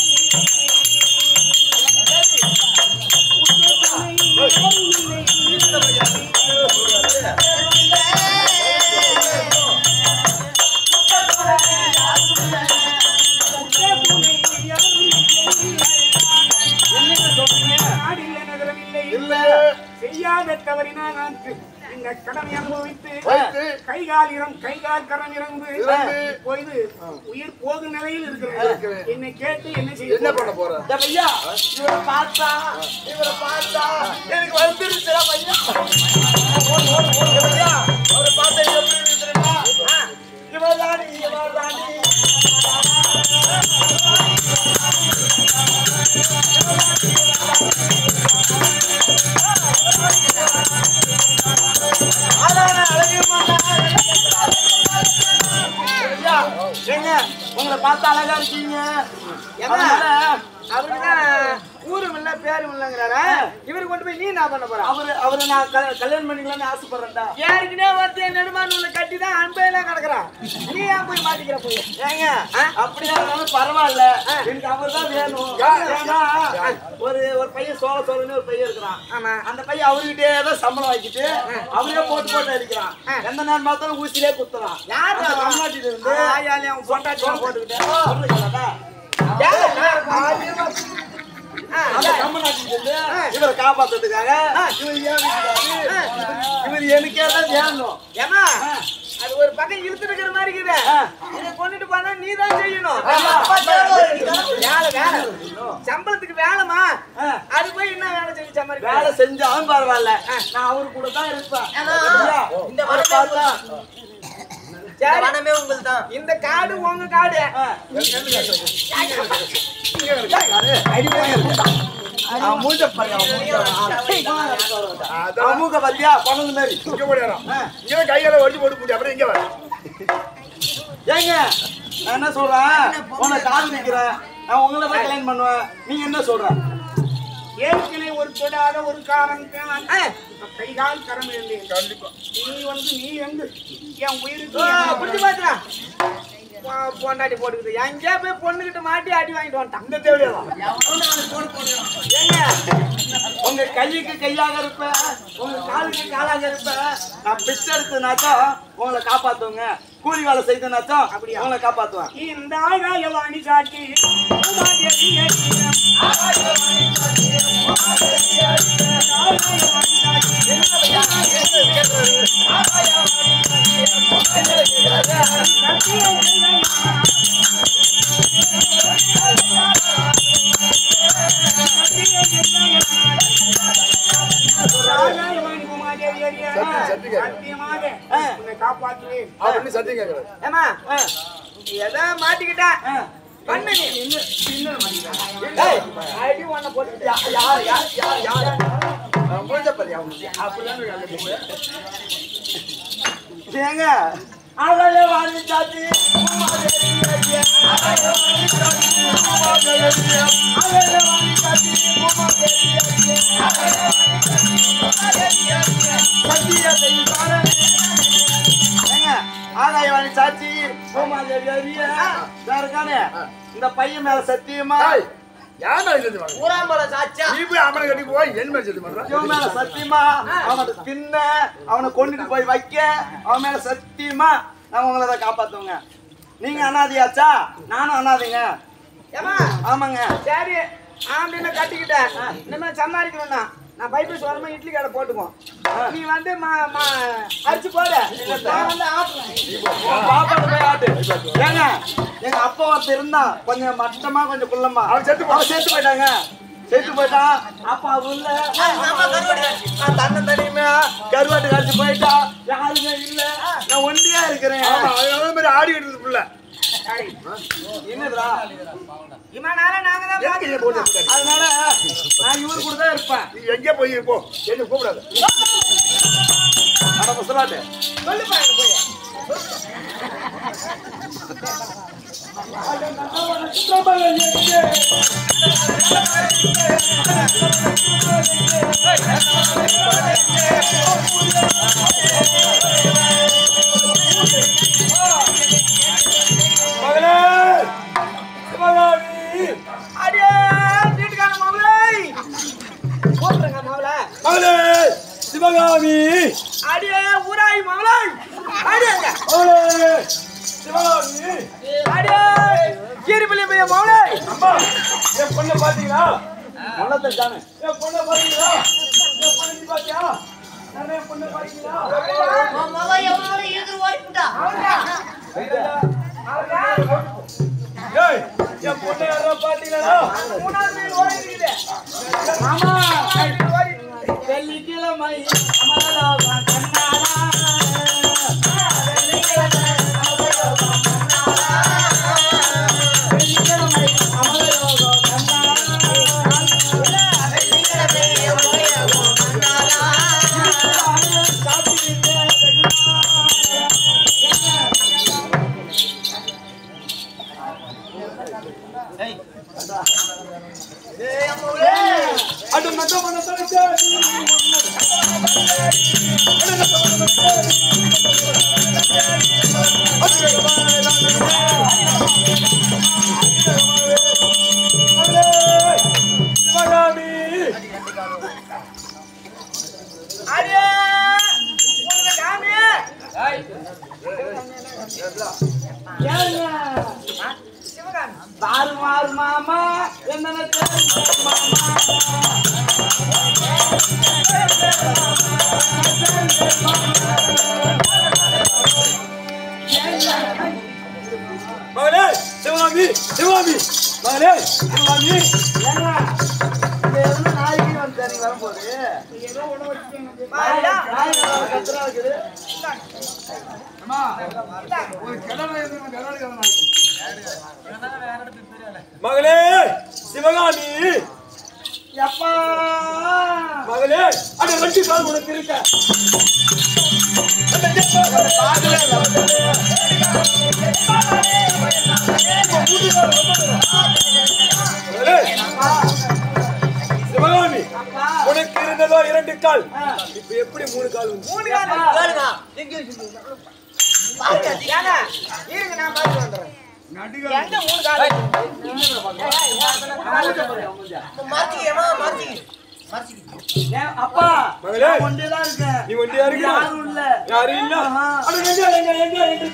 F: நாடில்லை, நகரமில்லை.
E: இல்ல
F: செய்யாத தவறினா நான் இந்த கடமை அனுபவித்து
E: வைத்து,
F: கைகால் இறம் கைகால் கரம் இறந்து
E: இறந்து,
F: போய்து உயிர் போகும் நிலையில் இருக்கிறது
E: இருக்கிறேன்.
F: என்னை கேட்டு என்ன செய்ய
C: என்ன பண்ண போற
E: இந்த பையா இவரை பார்த்தா இவரை பார்த்தா எனக்கு வந்துருச்சுடா பையா இந்த பையா அவரை பார்த்தா எனக்கு எப்படி இருக்குதுடா இவர் தாண்டி இவர் தாண்டி அதான அழகு ஐயா, ஏங்க உங்களை பார்த்தா அழகா இருக்கீங்க அதனால
B: அவருக்குதான் ஊரும் இல்ல பேரும் இல்லங்கிறாரா இவரு கொண்டு போய் நீ என்ன பண்ண போற
E: அவரு அவரை நான் கல்- கல்யாணம் பண்ணிக்கலாம்னு ஆசைப்படுறேன்டா
B: ஏற்கனவே வந்து நெடுமானூர்ல கட்டி தான் அன்பையெல்லாம் கிடக்குறான் நீ ஏன் போய் மாட்டிக்கிற போய்
E: ஏங்க அப்படியா இருந்தாலும் பரவாயில்ல எனக்கு அவர் தான் வேணும் ஏன்னா ஒரு ஒரு பையன் சோழ சோழன்னு ஒரு பையன் இருக்கிறான்
B: ஆமா.
E: அந்த பையன் அவர்கிட்டயே தான் சம்பளம் வாங்கிட்டு அவரே போட்டு போட்டு அடிக்கிறான் எந்த நேரம் பார்த்தாலும் ஊசிலே குத்துறான்
B: யாரு
E: அந்த
B: அவன்?
E: தமிழ்நாட்டில இருந்து
B: ஆயாலே அவன் பொண்டாட்டி
E: போட்டுக்கிட்டே சொல்லுங்களா அந்த தமிழ்நாட்டில இருந்து இவரை காப்பாத்துறதுக்காக இவர் ஏன் வீட்டுக்காரு? இவர் எனக்கே தான் வேணும்
B: ஏமா அது ஒரு பக்கம் இழுத்துட்டு இருக்கிற மாதிரி இருக்குது இதை கொண்டுட்டு போனா நீ தான் செய்யணும் வேலை வேலை சம்பளத்துக்கு வேலைமா அது போய் என்ன வேலை செஞ்சு சம்பாதிக்க
E: வேலை செஞ்சாலும் பரவாயில்ல நான் அவரு கூட தான் இருப்பேன் ஐயா,
B: இந்த
E: அவரை பார்த்தா
B: சரி வனமே உங்களுக்கு தான் இந்த காடு உங்க காடு
E: அவன் மூஞ்ச பாரு, அவன் மூஞ்ச. அவன் மூக்க பாத்தியா பணம் மாதிரி
C: இங்க போடுறான் இங்க கைகளை வடி போட்டு போட்டு அப்புறம் இங்க வர
E: ஏங்க நான் என்ன சொல்றேன் உன்னை காதலிக்கிறேன் நான் உங்களை தான் கல்யாணம் பண்ணுவேன் நீங்க என்ன சொல்ற
F: ஏற்கனவே ஒரு தொடாத ஒரு காரணம் தான் கைகால் கரம் இருந்தேன்
C: கண்டிப்பா
F: நீ வந்து நீ வந்து என் உயிருக்கு
B: புடிச்சு பாத்துறா பொண்டாட்டி போட்டுக்குது எங்கேயா போய் பொண்ணுகிட்ட மாட்டி அடி வாங்கிட்டு வந்துட்டான்
E: இந்த தேவையா ஏங்க உங்க கைக்கு கையாக இருப்பேன் உங்க காலுக்கு காலாக இருப்பேன் நான் பிச்சை எடுத்தனாச்சா உங்களை காப்பாத்துவங்க கூலி வேலை செய்தனாச்சா
F: அப்படியா?
E: உங்களை காப்பாத்துவேன்
F: இந்த ஆகாயவாணி சாட்சி உமாதேவி ஏற்றினம். ஆகாயவாணி சாட்சி, சத்தியம் செய்தேன். ஆகாயவாணி உமாதேவி ஏறிய
C: சத்தியம், சத்தியம்.
F: சத்தியமாக உன்னை காப்பாற்றுவேன்
C: அப்படின்னு சத்தியம் கேட்கறது
B: ஏமா எதை மாட்டிக்கிட்டா பண்ணு நீ ஏய், அடி ஒண்ண போட்டு
E: யார் யார் யார் யார் அவன் மூஞ்ச பாரு, அவன் மூஞ்ச. ஏங்க அழகே வாணி சாத்தி ஆதாயவாணி சாட்சி பூமாதேவி அறிய வேற இருக்கானே இந்த பையன் மேல சத்தியமா
C: ஏய், யாருடா இது செஞ்சு வாங்க?
B: ஊராம்பல சாச்சா
C: நீ போய் அவனை கட்டி போய் என் மேல செஞ்சு பண்ற
E: இவன் மேல சத்தியமா அவனை தின்ன அவனை கொண்டுட்டு போய் வைக்க அவன் மேல சத்தியமா நான் உங்களை தான் காப்பாத்துவங்க நீங்க அனாதையாச்சா நானும் அனாதைங்க
B: ஏமா
E: ஆமாங்க
B: சரி ஆம்பளை கட்டிக்கிட்டேன் இனிமே சம்பாதிக்கணும்னா நான் பைபிள் சொல்லுமா இட்லி கடை போட்டுக்குவோம் நீ வந்து மா- மா- அடிச்சு போடு நான் வந்து ஆட்டுறேன்
E: பாப்பாட்ட போய் ஆட்டு ஏங்க எங்க அப்பா ஒருத்தர் இருந்தான் கொஞ்சம் மட்டமா கொஞ்சம் குள்ளமா
C: அவன் செத்து போ-
E: அவன் செத்து போயிட்டாங்க செத்து போயிட்டான் அப்பா உள்ள நான் தன்னை தனியுமே கருவாட்டு காய்ச்சி போயிட்டா யாருமே இல்ல நான் ஒண்டியா இருக்கிறேன்
C: ஆமா அதனால மாதிரி ஆடிக்கிட்டு இருக்கு புள்ள
E: என்னதுடா
B: இம்மா நேரம் நாங்க தான்
C: எதுக்கு இதை போட்டு
B: பார்த்துக்கிட்டோம்.
C: போட்டு?
E: அதனால நான் இவரு கூட தான் இருப்பேன்
C: நீ எங்கே போய் போ என்ன கூப்பிடாத
A: அட முசலாட்டு
B: சொல்லு பாருங்க போய்
A: மகளே சிவகாமி
B: அடியே வீட்டுக்கார மாவுளை கூப்பிடுங்க மாவுளை
A: மகளே சிவகாமி
B: அடியே ஊராய் மாவுளை அடியேங்க
A: மகளே சிவகாமி
B: அடியே கீரிப்பள்ளி பைய மாவுளை
A: அம்மா என் பொண்ணை பாத்தீங்களா பொண்ணத்தை தானே என் பொண்ணை பாத்தீங்களா என் பொண்ணை பாத்தியா நிறைய பொண்ணை பாத்தீங்களா
D: உன் மகன் எவ்வளவு எதிர் ஓடிப்புட்டா
A: ஏய் என் பொண்ணை யாரோ பாத்தீங்களா
B: மூணாவது மீன் ஓடி இருக்குது
E: ஆமா
B: ஓடி
E: வெள்ளிக்கிழமை அமலோகம் கண்ணாரா வெள்ளிக்கிழமை அமலோகம்
A: அட நட்ட பண்ண தடுக்க சிவகாமி
B: அடியே உனக்கு காமி சிவகாமி
E: தாறு மாறு மாமா என்ன மாமா
A: மகளே சிவகாமி சிவகாமி மகளே சிவகாமி
E: ஏங்க இந்த எவ்வளவு நாளைக்கு வந்து நீங்க வரும்போது
B: மாறிடா
E: நாய் கத்துறா இருக்குது
A: மகளே சிவகாமி
E: எப்பா
A: மகளே அட ரெண்டு கால் உனக்கு இருக்க மகளே, சிவகாமி உனக்கு இருந்ததோ இரண்டு கால் இப்ப எப்படி மூணு கால் வந்து
B: மூணு கால் ஏங்க இருங்க நான் பார்த்து வந்துடுறேன் எங்க மூணு கால்
E: ஏன் அப்பா
A: மகளே.
E: நான் ஒண்டிதான் இருக்கேன்
A: நீ ஒண்டியா இருக்க
E: யாரும் இல்ல
A: யாரும் இல்ல அட எங்க எங்க எங்க எங்க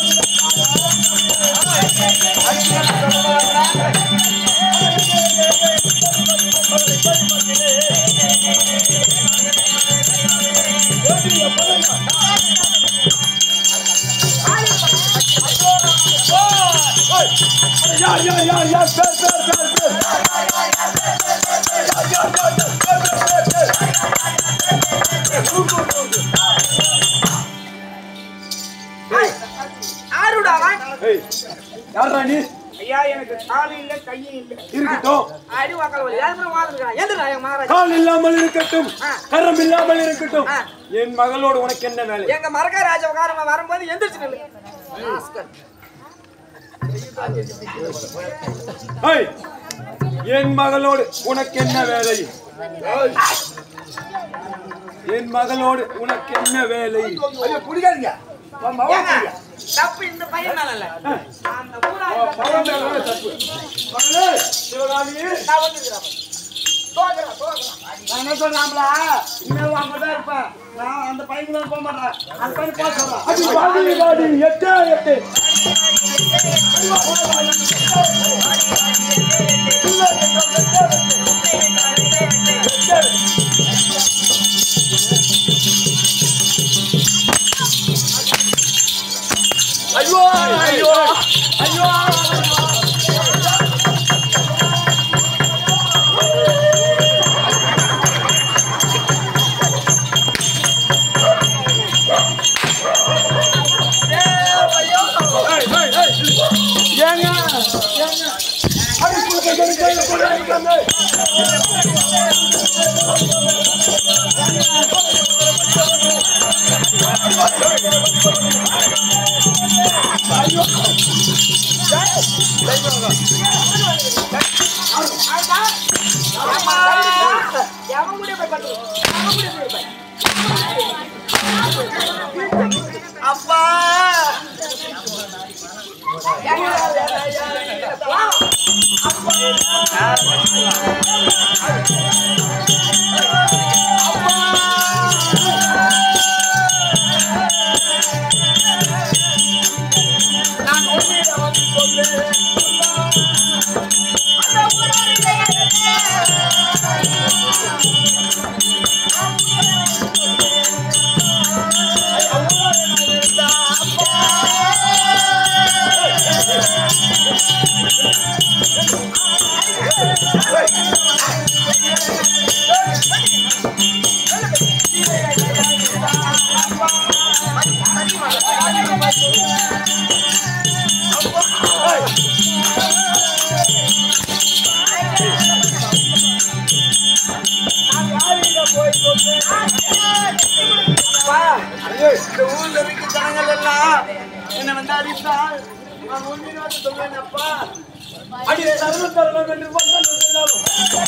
A: யார் யார் யார் யார் பேர் பேர் பேர் பேர் யார் யார் யார் யார் பேர் பேர் பேர் பேர்
B: ஆறுடா அவன்
A: ஏய் யாரா நீ
B: ஐயா எனக்கு காலும் இல்ல கையும் இல்ல
A: இருக்கட்டும்
B: அடி வாக்கல வலி யாரும் வாழ்ந்துருக்கான் எந்திரா என் மகாராஜா
A: கால் இல்லாமல் இருக்கட்டும் கரம் இல்லாமல் இருக்கட்டும்
B: ஆ.
A: என் மகளோடு உனக்கு என்ன வேலை
B: எங்க மரக்கா ராஜா உட்காரமா வரும்போது எந்திரிச்சு நில்லு
A: ஏய், என் மகளோடு உனக்கு என்ன வேலை என் மகளோடு உனக்கு என்ன வேலை
C: ஐயோ பிடிக்காதீங்க உன் மகன்
B: ஏங்க,
C: பிடிக்காது.
B: தப்பு இந்த பையன் மேல இல்ல அந்த ஊரார்
A: பணம் மேல தப்பு. மகளே, சிவகாமி
B: நான் வந்துருக்கிறேன் தோக்குறேன் தோக்குறேன்
E: நான் என்ன சொல்றாங்களா இனிமேல் அங்கதான் இருப்பேன் நான் அந்த பையன் போக மாட்டேன் அந்த பையன் போக சொல்றேன்
A: அது வாடி வாடி எட்டே எட்டு ஐயோ ஐயோ ஐயோ ஏய், ஏய், ஏய். ஏங்க ஏங்க அடி கொடுக்க கொடுக்க கொடுக்க கொடுக்க
B: எவன் கூட போய் பட்டு எவன் கூட போய் இருப்பேன்
E: அப்பா அப்பா இந்த ஊர்ல இருக்க ஜனங்கள் எல்லாம் என்ன வந்து அடித்தால் நான் உண்மையாக சொல்வேன் அப்பா
A: அடி தருணம் தருணம் என்று வந்தால் வந்தாலும்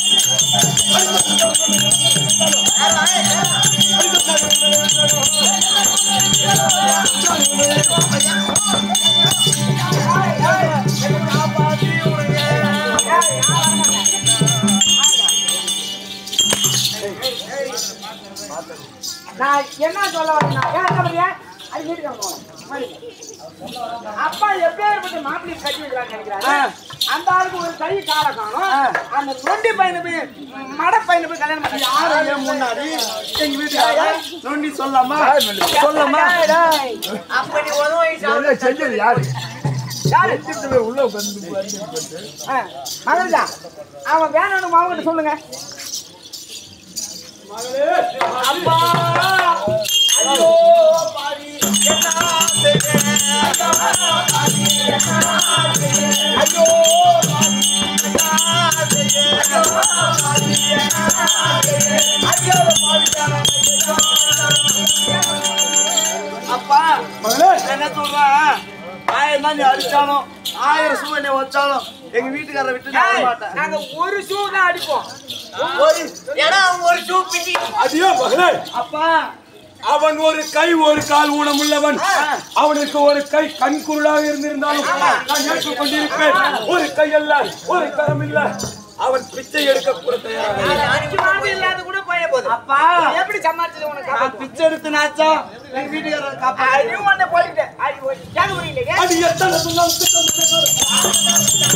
B: நான் என்ன சொல்ல வரேன்னா ஏன் என்ன பண்றியா? அது வீட்டுக்கு போகணும். மறுபடி. அப்பா எப்பேற்பட்ட மாப்பிள்ளை கட்டி வைக்கலாம்னு நினைக்கிறாரு அந்த ஆளுக்கு ஒரு கை காலை காணும் அந்த நொண்டி பையனை போய் மட பையனை போய் கல்யாணம் பண்ணி
E: யாரு என் முன்னாடி எங்க வீட்டுக்காரங்க நோண்டி சொல்லாமா சொல்லாமா
B: அப்ப நீ உதவி
C: செஞ்சது யாரு
B: யாரு
C: உள்ள உட்காந்து
B: மகன்தா அவன் வேணும்னு மாவங்கிட்ட சொல்லுங்க
E: அப்பா ஐயோ பாவி என்ன ஐயோ அப்பா என்ன சொல்றேன் ஆயிரம் தான் நீ அடிச்சாலும் ஆயிரம் சூழ்நிலை வச்சாலும் எங்க வீட்டுக்காரரை விட்டு நான் வர மாட்டேன்
B: நாங்க ஒரு ஷூ தான் அடிப்போம்
D: ஏன்னா அவங்க ஒரு ஷூ பிடி
A: அதியோ மகளே
E: அப்பா
A: அவன் ஒரு கை ஒரு கால் ஊனமுள்ளவன் அவனுக்கு ஒரு கை கண் குருளாக இருந்திருந்தாலும் நான் ஏற்றுக் கொண்டிருப்பேன் ஒரு கை அல்ல ஒரு கரம் இல்ல அவன் பிச்சை எடுக்க கூட தயாராக இல்லை.
B: அஞ்சு மாதம் இல்லாத கூட போய போகுது
E: அப்பா
B: எப்படி சமாளிச்சது உனக்கு
E: நான்
B: காப்பாத்து?
E: பிச்சை எடுத்து நாச்சா எங்க வீட்டுக்காரரை காப்பா
B: அடியும் உன்னை போட்டுட்டேன். அடி போய். ஏன் புரியல? ஏன்?
A: அது எத்தனை சொன்னாலும் திட்டம் நடக்காது.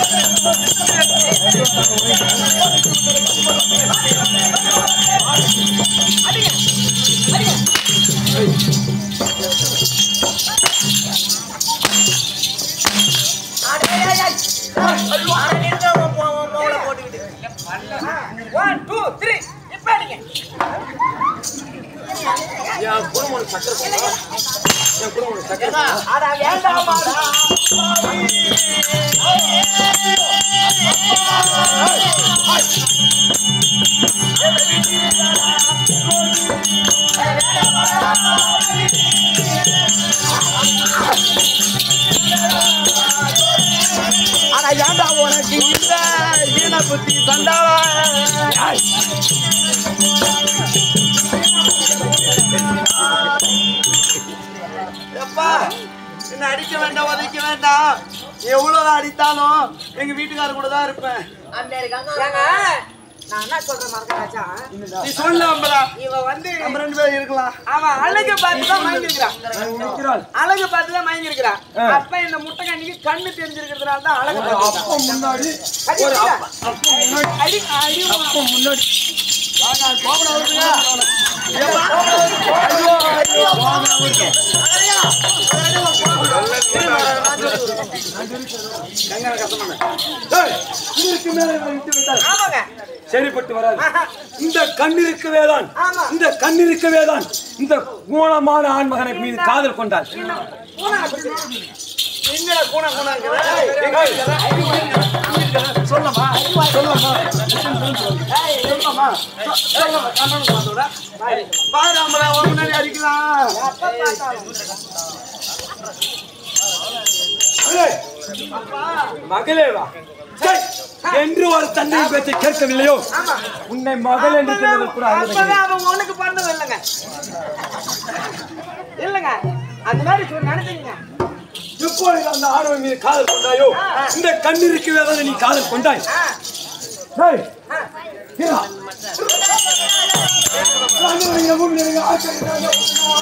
B: One, two, three. இப்ப அடிங்க.
A: என் குடும்பம் சக்கரை என் குடும்பம் சக்கரை
B: அட வேண்டாமாடா.
E: ஆனா ஏன்டா உனக்கு இந்த ஈன புத்தி சண்டாளா எப்பா என்ன அடிக்க வேண்டாம் உதைக்க வேண்டாம் எவ்வளவு அடித்தாலும் எங்க வீட்டுக்காரர் கூட தான் இருப்பேன்
B: ஏங்க, நான் என்ன சொல்றேன் மறக்கறாச்சா?
E: நீ சொல்லலாம்டா
B: இவ வந்து
E: நம்ம ரெண்டு பேரும் இருக்கலாம்
B: அவன் அழகு பார்த்து தான் மயங்கிருக்கிறான்
A: நிற்கிறாள்
B: அழகு பார்த்து தான் மயங்கிருக்கிறான் அப்ப இந்த முட்டை கண்ணிக்கு கண்ணு தெரிஞ்சிருக்கிறதுனால தான் அழகு பார்த்து
A: அப்ப முன்னாடி ஒரு அப்ப அப்ப முன்னாடி
B: அடி அடி
A: அப்ப முன்னாடி ஏய், இதற்கு மேலே இவரை விட்டு விட்டால்
B: ஆமாங்க
A: சரிப்பட்டு வராது இந்த கண்ணிருக்கவே தான்
B: ஆமா.
A: இந்த கண்ணிருக்கவே தான் இந்த ஊனமான ஆண்மகனை மீது காதல் கொண்டாள்
E: எங்கடா கூணா கூணாங்கிற
A: சொல்லமா சொல்லமா
E: சொல்லமா சொல்லமா கண்ணன் பார்த்தோட பாரு நம்மள ஒரு முன்னாடி அடிக்கலாம்
A: அடே, மகளே வா சரி, என்று ஒரு தந்தையின் பேச்சை கேட்கவில்லையோ உன்னை மகள் என்று சொல்வது கூட அருகதை
B: அப்பவே அவன் உனக்கு பிறந்தவன் இல்லைங்க இல்லைங்க அந்த மாதிரி சொல்லி நினைச்சீங்க
A: எப்பொழுது அந்த ஆணவன் மீது காதல் கொண்டாயோ இந்த கண்ணிற்கு வேதனை நீ காதல் கொண்டாய் டேய், ஹீரா. ராணுவ இரவும் நிறைய ஆச்சரியம்.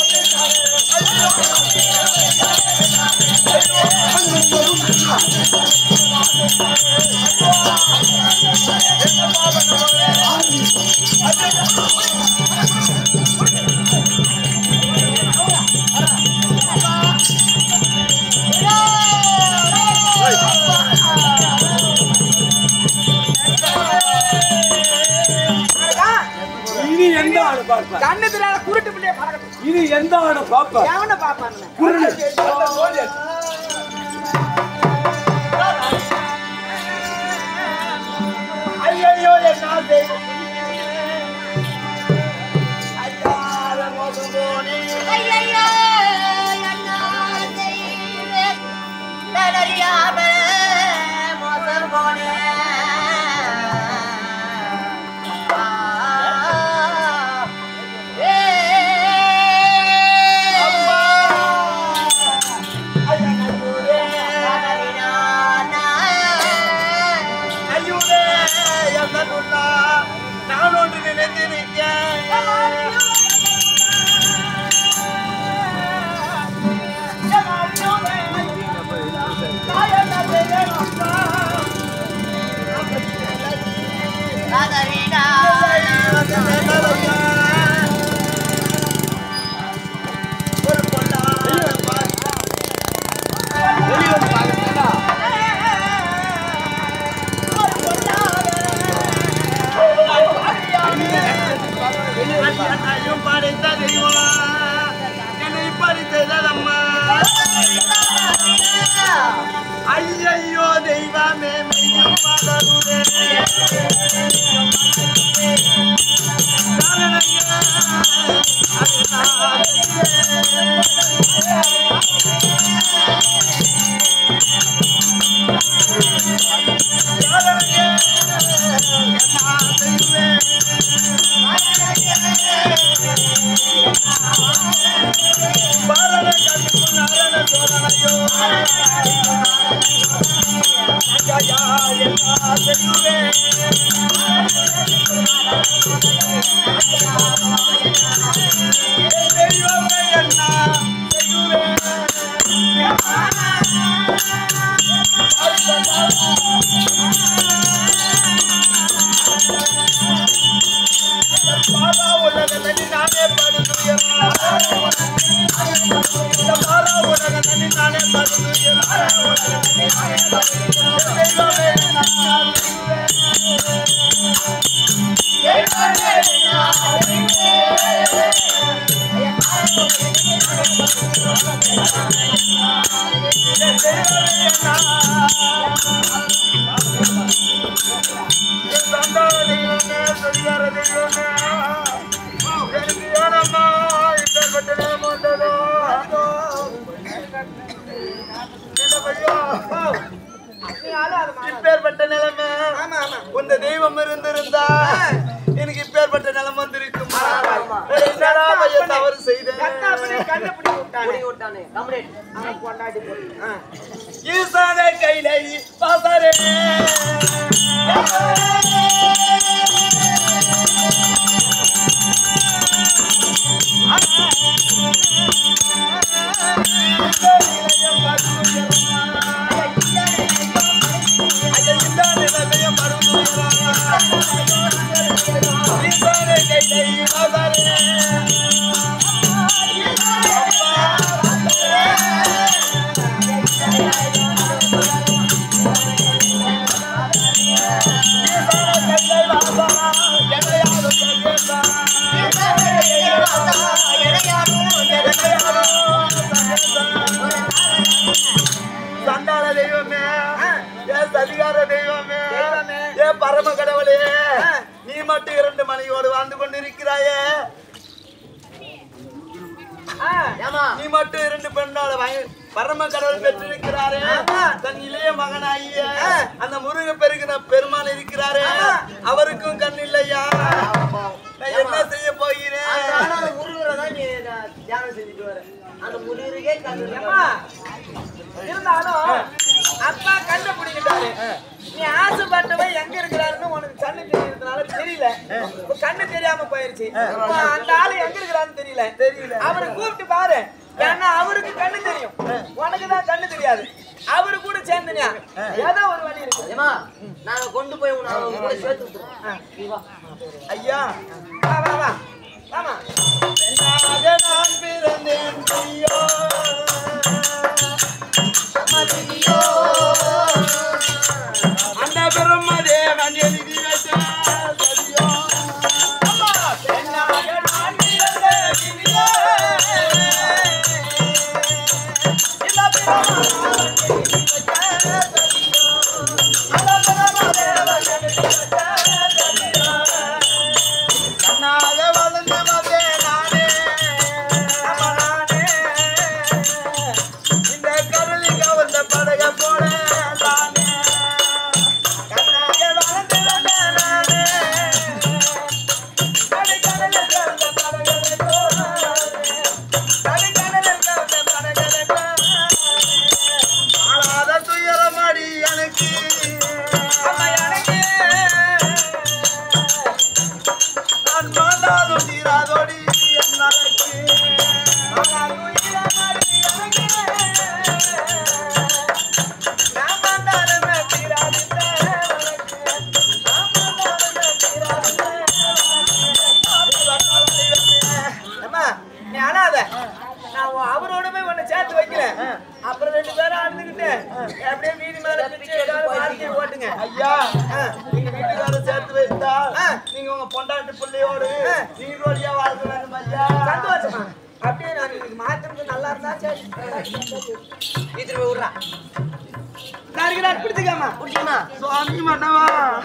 A: இனி எந்த ஆணு பார்ப்ப
B: கண்ணு தெரியாத குருட்டு பிள்ளைய பறக்கட்டும்
A: இனி எந்த ஆணு பார்ப்ப
B: எவனை பாப்பான்னு
A: குருடு
E: ஐயோ என்ன செய்யும் ஐயால மோசம் போனே
D: ஐயையோ, என்ன செய்வேன்? தெரியாம மோசம் போனேன். ஆ, ஏ, தடறினானா.
E: ஐயோடே என்ன சொன்னா நான் ஒன்று நினைத்திருக்கேன் ஐயும் படைத்த தெய்வம் என்னை படைத்ததம்மா ஐயையோ தெய்வமே மெய்யும் பலருதே இப்பேற்பட்ட நிலைமை
B: ஆமா ஆமா
E: உந்த தெய்வம் இருந்திருந்தா எனக்கு இப்பேற்பட்ட நிலைமை வந்திருக்குமா என்னடா பையன் தவறு செய்தேன்
B: கண்ணா அப்படியே கண்ணை பிடி விட்டானே அவன் கொண்டாடி போட்டு. ஆ.
E: ஈசான கைலை பாசரே சண்டாள தெய்வமே ஏ சதிகார தெய்வமே
B: தெய்வமே.
E: ஏ பரம கடவுளே நீ மட்டும் இரண்டு மனைவியோடு வாழ்ந்து கொண்டிருக்கிறாயே
B: ஆ.
E: நீ மட்டும் இரண்டு பெண்ணோட வய- பரம கடவுள் பெற்றிருக்கிறாரே தன் இளைய மகனாகிய அந்த முருக பெருகின பெருமாள் இருக்கிறாரே அவருக்கும் கண் இல்லையா நான் என்ன செய்ய போகிறேன்
B: ஆனா அந்த முருகரை தான் நீ நான் தியானம் செஞ்சுட்டு வர அந்த முருகருக்கே கண்ணு இருந்தாலும் அப்பா கண்ணை பிடிக்கிட்டாரு நீ ஆசைப்பட்டவன் எங்க இருக்கிறாருன்னு உனக்கு கண்ணு தெரியறதுனால தெரியல இப்ப கண்ணு தெரியாம போயிருச்சு இப்ப அந்த ஆளு எங்க இருக்கிறாருன்னு தெரியல தெரியல அவரை கூப்பிட்டு பாரு ஏன்னா அவருக்கு கண்ணு தெரியும் உனக்கு தான் கண்ணு தெரியாது அவரு கூட சேர்ந்துனியா ஏதோ ஒரு வழி இருக்கு
D: ஏமா நாங்க கொண்டு போய் உன்னை அவங்க கூட சேர்த்து விட்டுருவோம். நீ வா
E: ஐயா
B: வா வா வா ஆமா
E: பெண்ணாக நான் பிறந்தேன் ஐயோ அந்த பிரம்மதேவன் எழுதி வச்ச சதியோ அம்மா பெண்ணாக நான் பிறந்தேன் ஐயோ. இந்த பிரம்மதேவன் எழுதி வச்ச சதியோ. அந்த பிரம்மதேவன் எழுதி வச்ச சதியோ. கண்ணாக வளர்ந்தவதே நானே நானே இந்த கருளி கவர்ந்த படக போல நானே கண்ணாக வளர்ந்தவதே நானே கடைக்கடல கவர்ந்த படகை போல கடைக்கடல கவர்ந்த படகை போல ஆளாத துயரமடி எனக்கு அம்மா எனக்கு நான் மாண்டாலும் தீராதோடி என் நாளைக்கு மாண்டாலும் தீராதோடி எனக்கு நான் மாண்டாலுமே தீராதில்லை உனக்கு. நான் மாண்டாலுமே தீராதில்லை உனக்கு.
B: அம்மா நீ அழாத நான் உன் அவரோட போய் உன்னை சேர்த்து வைக்கிறேன் அப்புறம் ரெண்டு பேரும் அழுதுகிட்டு அப்படியே வீடு மேல பிச்சை எடுக்காத வாழ்க்கையை ஓட்டுங்க
E: ஐயா நீங்க வீட்டுக்காரர் சேர்த்து வைத்தா நீங்க உங்க பொண்டாட்டி பிள்ளையோடு நீங்க வழியா வாழ்க்க வேண்டும் ஐயா
B: சந்தோஷமா அப்படியே நான் இன்னைக்கு மாத்திரம் நல்லா இருந்தா சரி
D: வீட்டுல போய் விடுறா
B: நான் இருக்கிறேன் பிடிச்சிக்காமா
D: புரியுமா
E: சுவாமி மன்னவா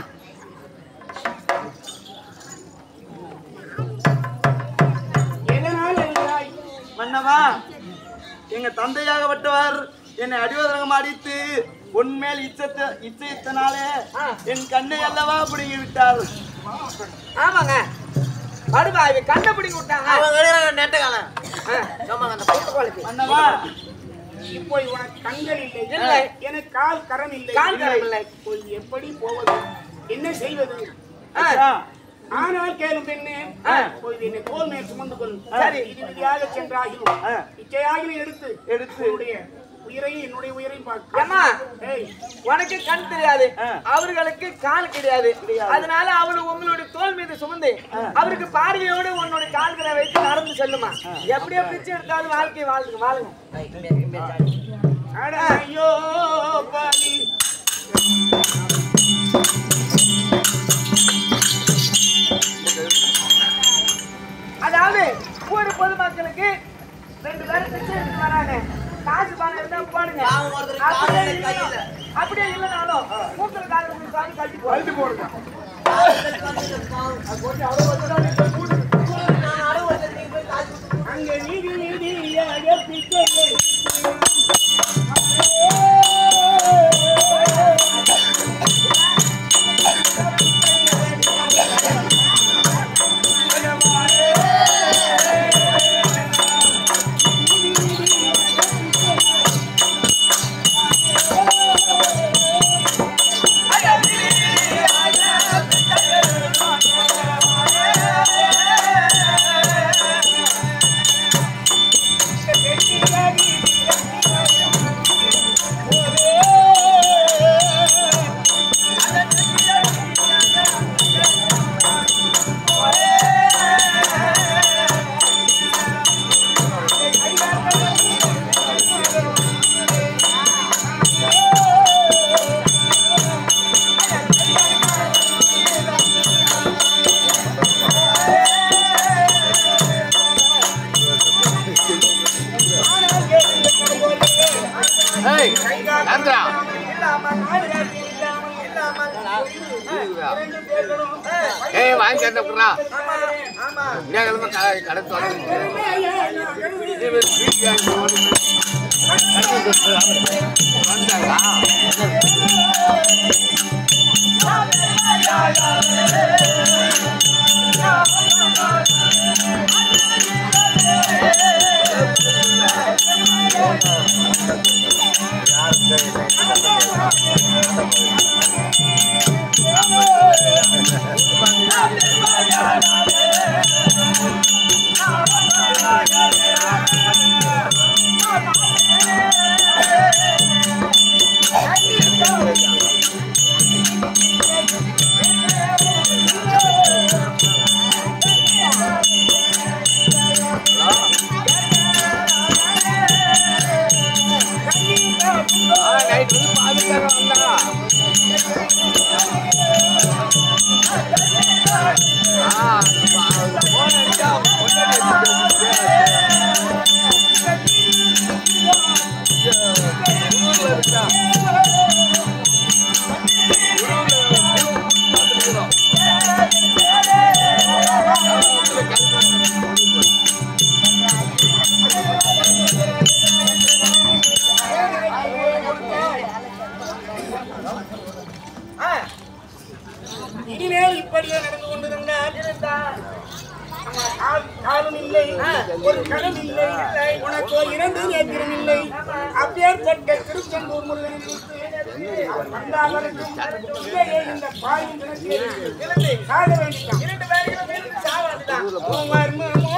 F: எதனால் அழுகிறாய்
E: மன்னவா எங்க தந்தையாகப்பட்டவர் என்னை அடிவதரகம் அடித்து உன்மேல் இச்சத்த இச்சைத்தனாலே என் கண்ணை அல்லவா பிடுங்கி விட்டார்
B: ஆமாங்க படுபா இவ கண்ணை பிடிங்கி விட்டாங்க
D: அவன் கிடையாது நெட்டக்காலன்
B: ஆ.
D: ஆமாங்க அந்த பொட்டு குழந்தை
E: மன்னவா
F: இப்போ உனக்கு கண்கள் இல்லை
B: இல்லை.
F: எனக்கு கால் கரம் இல்லை
B: கால் கரம் இல்லை.
F: இப்போ எப்படி போவது என்ன செய்வது
B: ஆ.
E: ஐயா,
F: ஆனால் கேளும் பெண்ணே
B: ஆ.
F: இப்பொழுது என்னை தோல் மேல் சுமந்து கொள்
B: சரி.
F: இது விதியாக சென்றாகிலும்
E: ஆ.
F: இச்சையாகிலும் எடுத்து
E: எடுத்து.
F: உன்னுடைய உயிரையும் என்னுடைய உயிரையும் பார்க்க
B: அம்மா
F: ஏய்
B: உனக்கு கண் தெரியாது
E: ஆ.
B: அவர்களுக்கு கால் கிடையாது அதனால அவரு உங்களுடைய தோல் மீது சுமந்து அவருக்கு பார்வையோடு உன்னோட கால்களை வைத்து நடந்து செல்லுமா எப்படி பிச்சை எடுத்தாலும் வாழ்க்கை வாழ்க்கை வாழுங்க
F: அட ஐயோ பாலி
B: அதாவது ஒரு பொதுமக்களுக்கு ரெண்டு பேரும் பிச்சை எடுத்து வராங்க காசு பணம் இருந்தா போடுங்க
D: பாவம் ஒருத்தருக்கு காசு
B: அப்படியே
D: இல்லை, கை
B: இல்லைனா-
D: இல்லை.
B: அப்படியே இல்லைனாலும் மூக்கில் காலில் கொடுத்தாலும் கட்டி போடுங்க
C: போடுங்க
F: அங்க நீதி நீதியாக பிச்சை
G: ஏய் வாங்கி தரப்புறா
B: ஆமா
G: நேரமா கடை தொடங்க வந்தாங்களா நைட் வந்து பாதுகாக்க வந்தா ஆ போன் அடிச்சா பொண்ணு
F: இனிமேல் இப்படியே நடந்து கொண்டிருந்தால் கால்- காலும் இல்லை ஒரு கரம் இல்லை உனக்கு இரண்டு நேத்திரம் இல்லை அப்பேற்பட்ட திருச்செந்தூர் முருகனின் வந்தாளருக்கும் இல்லையே இந்த பாயும் கிணற்றில் சாக வேண்டியதான்
B: இரண்டு பேரும் வீட்டுக்கு சாவாதுதான்
F: மர்மமோ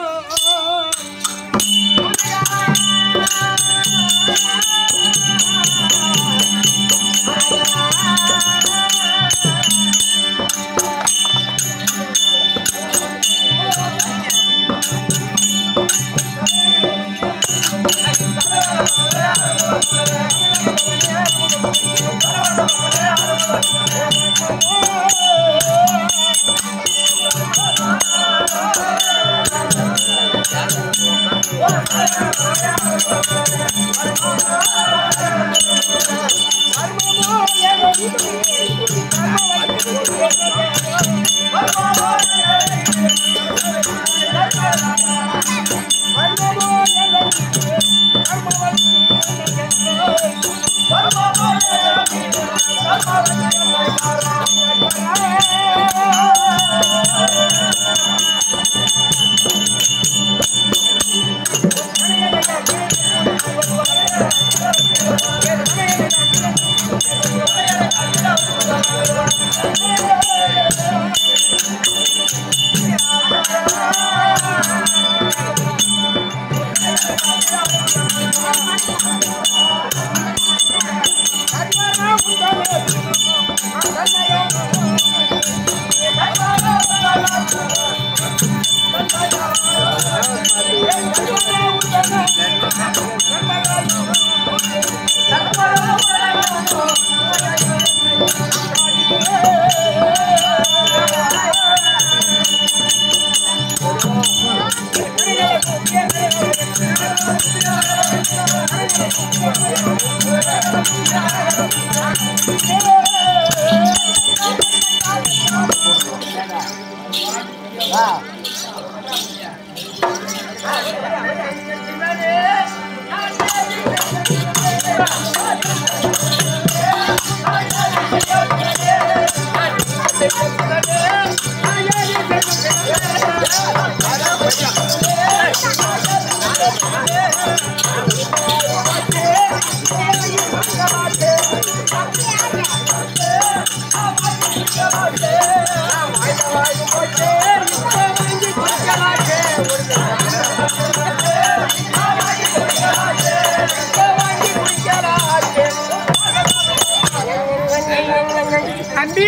F: தம்பி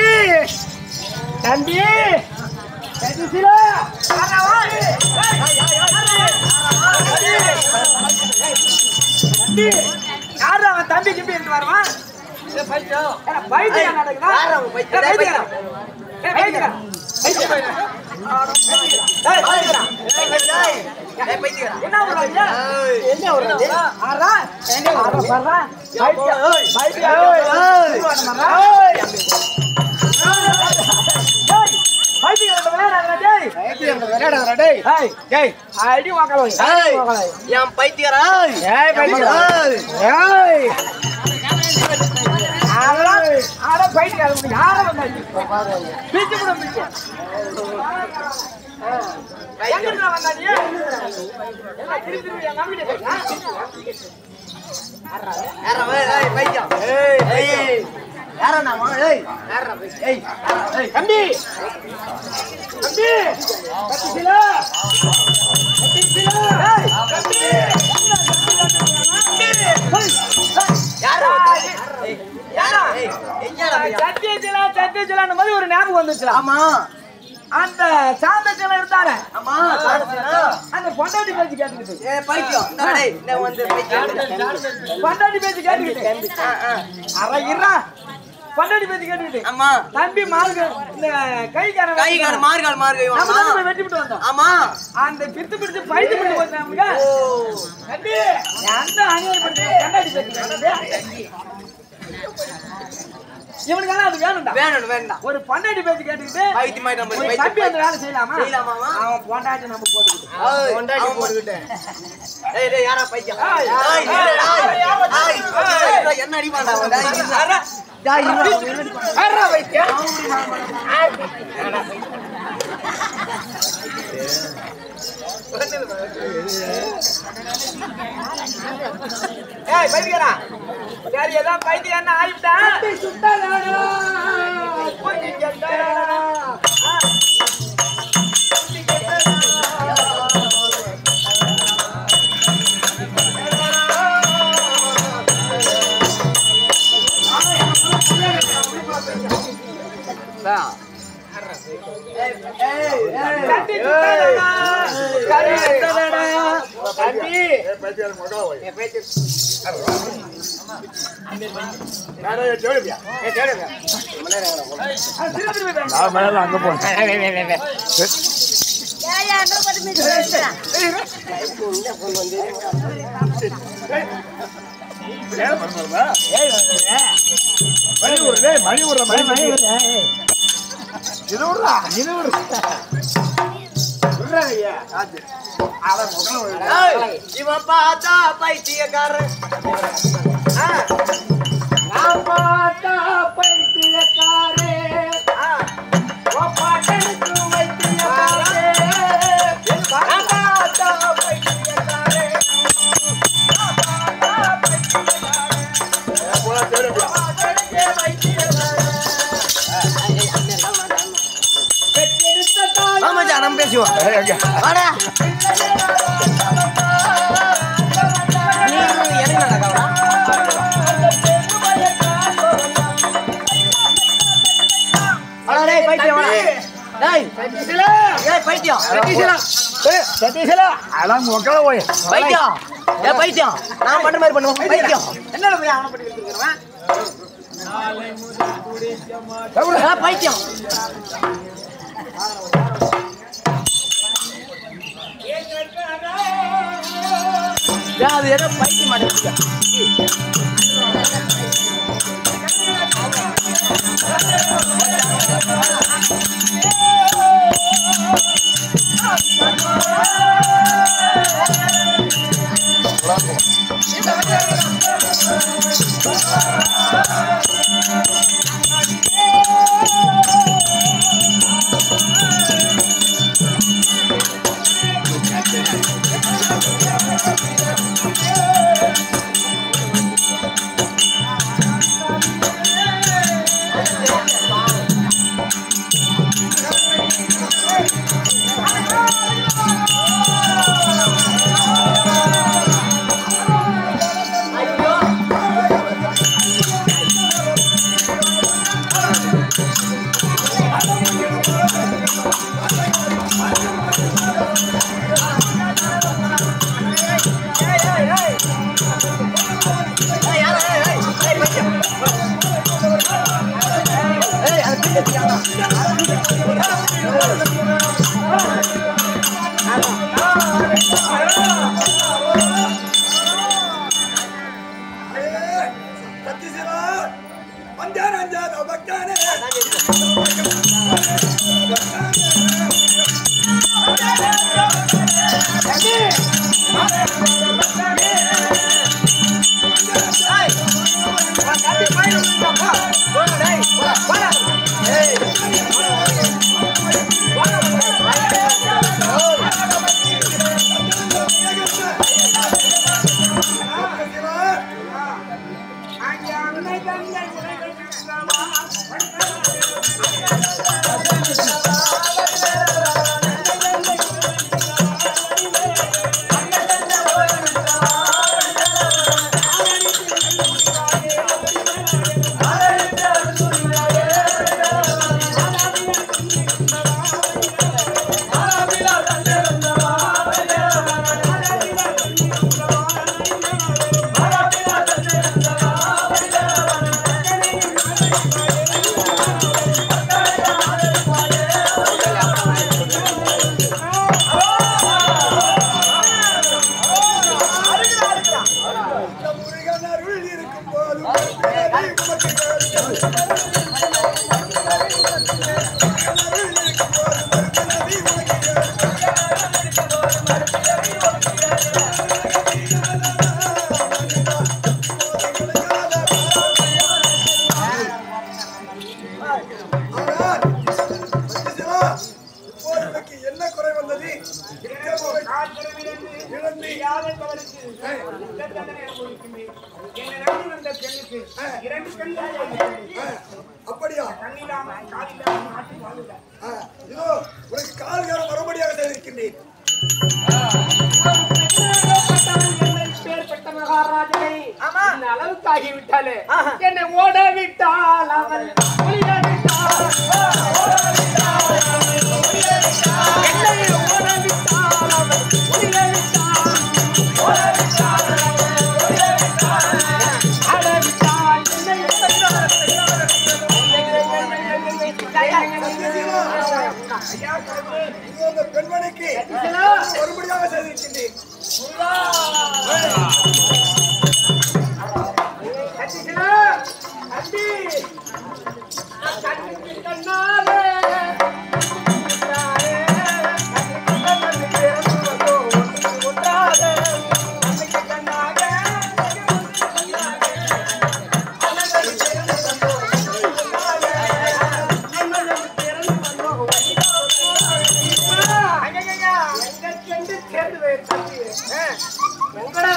F: தம்பி
B: யாரு அவன் தம்பி கிம்பி இருந்து வருவான் ஏடா, பைத்தியம் நடக்குதா? ஏடா, பைத்தியம். ஏய், பைத்தியம். ஏய், பைத்தியம். என்ன பண்ணுறீங்க? என்ன பண்ணுறீங்க? ஆறா? ஆறா, பர்றா? பைத்தியம். பைத்தியம். ஏய், பைத்தியம் விளையாடாதடா, டேய். ஏய், டேய், அடி வாங்கலாம். அடி வாங்கலாம்.
D: என் பைத்தியரா
B: ஏய், பைத்தியம். ஏய். ஆறா, ஆறா, பைட்டு காலம் யாரை வந்தாச்சு பிச்சு கூட பிச்சு எங்க இருந்தா வந்தாச்சு எல்லாம் திருப்பி திருப்பி என் நம்பிட்டு இருக்கா தம்பி தம்பி கத்திசிலா கத்திசிலா தம்பி சத்தியசிலா சத்தியசிலான்னு மாதிரி ஒரு ஞாபகம் வந்துச்சுல
D: ஆமா
B: அந்த சாந்தசிலா இருந்தாரு
D: ஆமா
B: அந்த பொண்டாட்டி பேச்சு கேட்டுக்கிட்டு
D: ஏ பைத்தியம் இந்தா டேய், இந்த வந்து பைத்தியம்
B: பொண்டாட்டி பேச்சு கேட்டுக்கிட்டு அவ இருறா பொண்டாட்டி பேச்சு கேட்டுக்கிட்டு
D: ஆமா
B: தம்பி மார்க இந்த கைக்கார
D: கை கால் மார்கால் மார்கை
B: நம்ம
D: ஆமா
B: தான் போய் வெட்டி விட்டு வந்தோம்
D: ஆமா
B: அந்த பித்து பிடிச்சு பைத்து பிடிச்சு போச்சு நமக்கு தம்பி எந்த அநியாயம் பண்ணி கண்டாடி பேச்சு கேட்டுக்கிட்டு இவனுக்கெல்லாம் அது வேணும்டா
D: வேணும் வேண்டாம்
B: ஒரு பொண்டாட்டி பேச்சு கேட்டுக்கிட்டு
D: பைத்தியமாய் நம்ம
B: ஒரு தம்பி அந்த வேலை செய்யலாமா
D: செய்யலாமாமா?
B: அவன் பொண்டாட்டி நம்ம போட்டுக்கிட்டு
D: அவன் போட்டுக்கிட்டேன் டேய் டேய் யாரா பைத்தியம்
B: ஏய்,
D: டேய்,
B: ஏய்,
D: டேய்,
B: ஏய்,
D: டேய், டேய், டேய், என்ன அடிப்பான்டா அவன் டேய், இருடா. டேய், இருடா, அவன் என்ன அடிப்பான்?
B: அறா வைத்தியம் ஏய் பைத்தியக்காரா சரி ஏதாவது பைத்தியம் என்ன ஆயிட்டா சுட்டாடா புத்தி கெட்டாடா கட்டி சுட்டாடா கறி சுட்டாடா தம்பி திருப்பி திருப்பி வேண்டாம்.
D: டேய், இவன் பார்த்தா பைத்தியக்காரன்
B: நான் பார்த்தா பைத்தியக்காரே உன் பாட்டனுக்கு வைத்தியக்காரே நான் பார்த்தா பைத்தியக்காரே நான் பார்த்தா பைத்தியக்காரே பாட்டனுக்கு வைத்தியக்காரே பெற்றெடுத்த தாய்
D: ஆமா மச்சான், நம்ம பேசுவோம் வாடா நீ எனக்கு நடக்காதா வாடா டேய் பைத்தியம் வாடா டேய் ஏய் பைத்தியம் பைத்தியம் ஏ பைத்தியம் நான் பண்ற மாதிரி பண்ணுவோம் பைத்தியம்
B: என்ன போய் அவனை பட்டி எடுத்துக்கிறவன்
D: ஏ பைத்தியம் ஏன் அது ஏதோ பைத்தியம் மாட்டேங்குது
C: சத்திசிலா வந்தான அஞ்சாத பக்தானே
B: தம்பி பையன் போடா டேய் போடா
C: இந்த முருகன் அருள் இருக்கும் போது உமக்கு ஆனால், பத்திரமா, இப்போது உனக்கு என்ன குறை வந்தது இருக்கிற இழந்து
F: இரண்டு கண்கள்
C: அப்படியா
F: கண்ணில்லாமல் காலில்லாமல் மாற்றி வாழ்ந்தார்
C: ஆ, இதோ உனக்கு கால்காரம் மறுபடியாக செய்திருக்கின்றேன்
F: பேர்பட்ட மகாராஜனை
B: ஆமா.
F: இந்த அளவுக்கு ஆகிவிட்டாலே
B: ஆஹா.
F: என்னை ஓட விட்டால் அவள் ஒளிர விட்டாள் என்னை ஓட விட்டால் அவள் ஒளிர விட்டாள் அட விட்டாள் என்னை
C: இது அந்த பெண்மணிக்கு மறுபடியாக செய்திருக்கின்றேன்
F: கட்டிக்கலா அண்டி கண்ணுக்கு கண்ணாலே கண்ணாலே, கண்ணுக்கு கண்ணாலே, ஒன்று ஒன்றாலே, கண்ணுக்கு கண்ணாலே, எங்கெங்கெண்டு சேர்ந்து தம்பி எங்கடா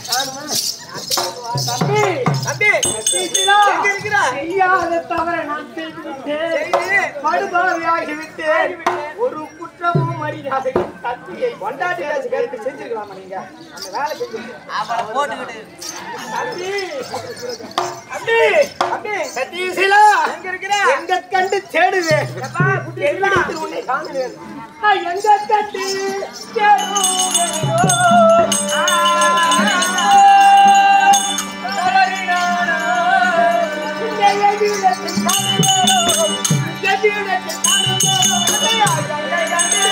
F: தம்பி
B: தம்பி
F: கட்டீங்களா?
B: எங்க இருக்கிறா?
F: செய்யாத தவறை நான் செய்துவிட்டேன். படுபாவியாகிவிட்டேன். ஒரு குற்றமும் மரியாதையும் தப்பியை
B: கொண்டாட்டி காசு கேட்டு செஞ்சிருக்கலாமா நீங்க அந்த வேலை செஞ்சிருக்கீங்க
D: அவளை போட்டுக்கிட்டு
F: தம்பி தம்பி
B: தம்பி
F: சதீசிலா
B: எங்க இருக்கிற
F: எங்க கண்டு தேடுவேன்
B: எப்பா, குட்டி இருக்கா?
F: எங்கிட்டு உன்னை காணுவேன் ஆ, எங்க கண்டு தேடுவேனோ? இந்த எதிரத்தில் காணுவேனோ? எதிரத்தில் காணுவேனோ? அதையா எங்க கண்டு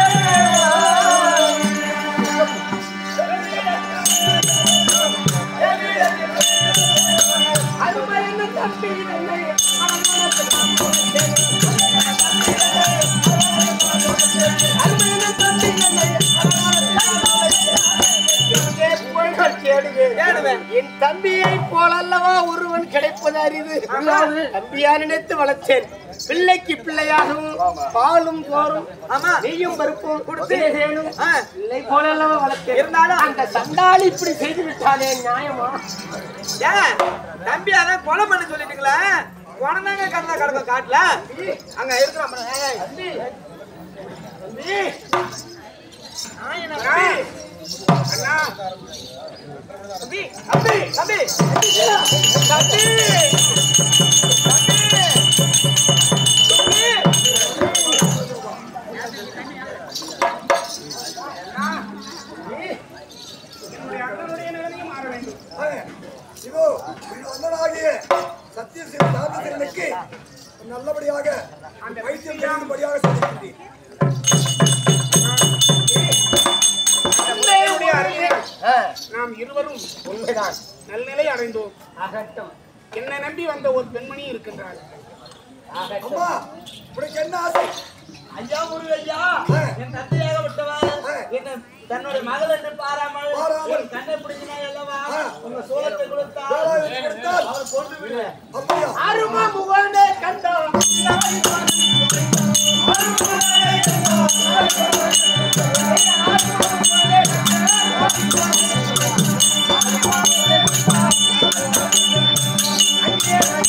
F: அருமை என்ன தம்பி என்னை அருமை என்ன தம்பி என்னை எங்கே புகழ்கள் தேடுவேன்.
B: தேடுவேன்.
F: என் தம்பியை போல் அல்லவா ஒருவன் கிடைப்பது அரிது தம்பியா நினைத்து வளர்த்தேன் பிள்ளைக்கு பிள்ளையாகவும் பாலும் தோறும்
B: ஆமா.
F: நெய்யும் பருப்பும் கொடுத்தேனும்
B: ஆ.
F: பிள்ளை போல அல்லவா வளர்த்தேன்
B: இருந்தாலும்
F: அந்த சண்டாளி இப்படி செய்து விட்டானே நியாயமா
B: ஏன் தம்பி அதான் கொலை பண்ண சொல்லிட்டீங்களா குழந்தைங்க கடந்தா கிடக்கும் காட்டுல அங்க இருக்கிறோம்
F: தம்பி தம்பி அண்ணா
B: தம்பி தம்பி தம்பி தம்பி
F: என்னுடைய அண்ணனுடைய நிலைமையும் மாற வேண்டும்
C: ஆ, இதோ இந்த அண்ணனாகிய சத்தியசீல சாந்தசீலனுக்கு நல்லபடியாக அந்த வைத்தியம் செய்யும்படியாக செய்திருக்கின்றேன்
F: தந்தையுடைய அருளில் நாம் இருவரும்
D: உண்மைதான்
F: நல்நிலை அடைந்தோம்
D: அகட்டும்
F: என்னை நம்பி வந்த ஒரு பெண்மணி இருக்கின்றாள்
C: அம்மா உனக்கு என்ன ஆசை
E: ஐயா முருகையா என் தந்தையாக விட்டவா என்ன தன்னுடைய மகள் என்று பாராமல்
C: பாராமல்.
E: என் கண்ணை பிடிச்சினாய் அல்லவா
C: ஆ.
E: உங்க சோளத்தை கொடுத்தால்
C: வேளாண்மை கொடுத்தால்
E: அவர் கொண்டு விடு
C: அப்படியா
F: அரும முகந்தே கண்டோம் அங்கே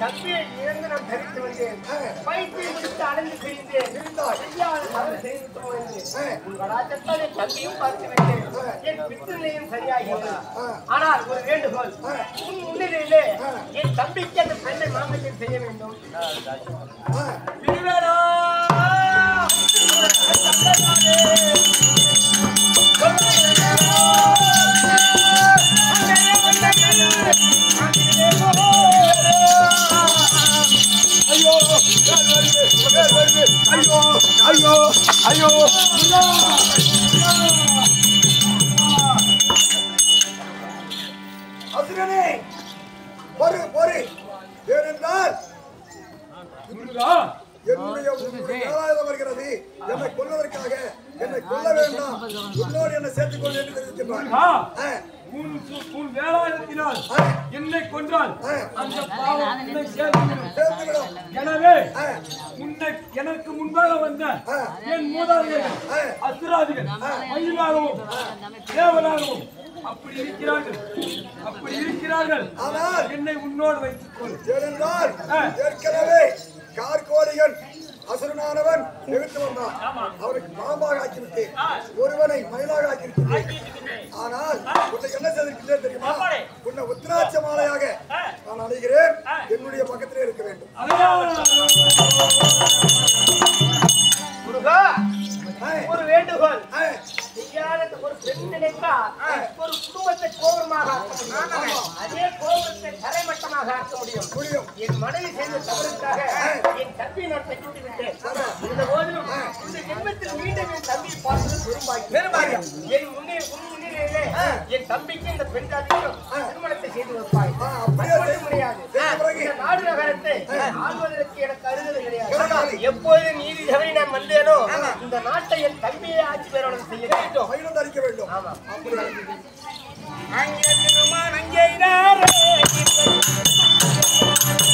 F: தம்பியை இழந்து நான் தரித்து வந்தேன் பைத்தியம் முடித்து அடைந்து தெரிந்தேன் செய்யாத தவறு செய்துவிட்டோம் என்று உங்கள் ராஜத்தால் என் தம்பியும் பார்த்து விட்டேன் என் பித்திரையும் சரியாகிறது ஆனால் ஒரு வேண்டுகோள் உன் முன்னிலையிலே என் தம்பிக்கு அந்த பெண்ணை மாமல்யம் செய்ய வேண்டும்
A: ஐயோ ஐயோ
C: அசுரனே பொறு பொறு ஏனென்றால்
A: முருகா
C: என்னுடைய உன்னுடைய வேலாயுதம் வருகிறது என்னை கொல்வதற்காக என்னை கொல்ல வேண்டாம் உன்னோடு என்னை சேர்த்துக் கொள் என்று தெரிவிக்கின்றார்
A: முருகா
C: ஆ,
A: உன் சு- உன் வேலாயுதத்தினால்
C: ஆ,
A: என்னை கொன்றால்
C: ஆ,
A: அந்த பாவம் உன்னை சேர்ந்துவிடும்.
C: சேர்த்துவிடும்
A: எனவே
C: ஆ,
A: உன்னை எனக்கு முன்பாக வந்த
C: ஆ.
A: என் மூதாதையர்கள்
C: ஆ.
A: அசுராதிகள் மயிலாகவும் தேவனாகவும் அப்படி இருக்கிறார்கள் அப்படி இருக்கிறார்கள்
C: ஆனால்
A: என்னை உன்னோடு வைத்துக் கொள்
C: ஏனென்றால்
A: ஆ.
C: ஏற்கனவே கார்கோடிகள் அசுரனானவன் எதிர்த்து வந்தான் அவனுக்கு பாம்பாக ஆக்கிவிட்டேன் ஒருவனை மயிலாக ஆக்கிவிட்டேன் ஆனால் உன்னை என்ன செய்திருக்கிறேன் தெரியுமா உன்னை உத்திராட்ச மாலையாக நான் அடைகிறேன் என்னுடைய பக்கத்திலே இருக்க வேண்டும்
F: முருகா
C: ஆ,
F: ஒரு வேண்டுகோள்
C: ஆ,
F: செய்யாத ஒரு பெண் நினைத்தால் ஒரு குடும்பத்தை கோபமாக ஆக்க முடியும் அதே கோபத்தை தரைமட்டமாக ஆக்க முடியும்
C: முடியும்
F: என் மனைவி செய்த தவறுக்காக என் தம்பியை நான் பெற்றுவிட்டு விட்டேன் இந்த போதிலும் இந்த ஜென்மத்தில் மீண்டும் என் தம்பியை பார்ப்பது பெரும்பாக்கியம் பெரும்பாக்கியம் என் முன்னே உன் முன்னிலையிலே என் தம்பிக்கு இந்த பெண் ஜாதிக்கும் திருமணத்தை செய்து வைப்பாய்
C: ஆ, அப்படியே
F: அது
C: செய்.
F: முடியாது
C: செய்த பிறகு
F: இந்த நாடு நகரத்தை ஆள்வதற்கு எனக்கு அருகதை
C: கிடையாது.
F: கிடையாது எப்போது நீதி தவறி நான் வந்தேனோ இந்த நாட்டை என் தம்பியை ஆட்சி பெறவனுக்கு செய்ய வேண்டும்
C: மயிலும் தரிக்க வேண்டும்
F: ஆமா.
C: அப்படி
F: அங்கே திருமான் அங்கே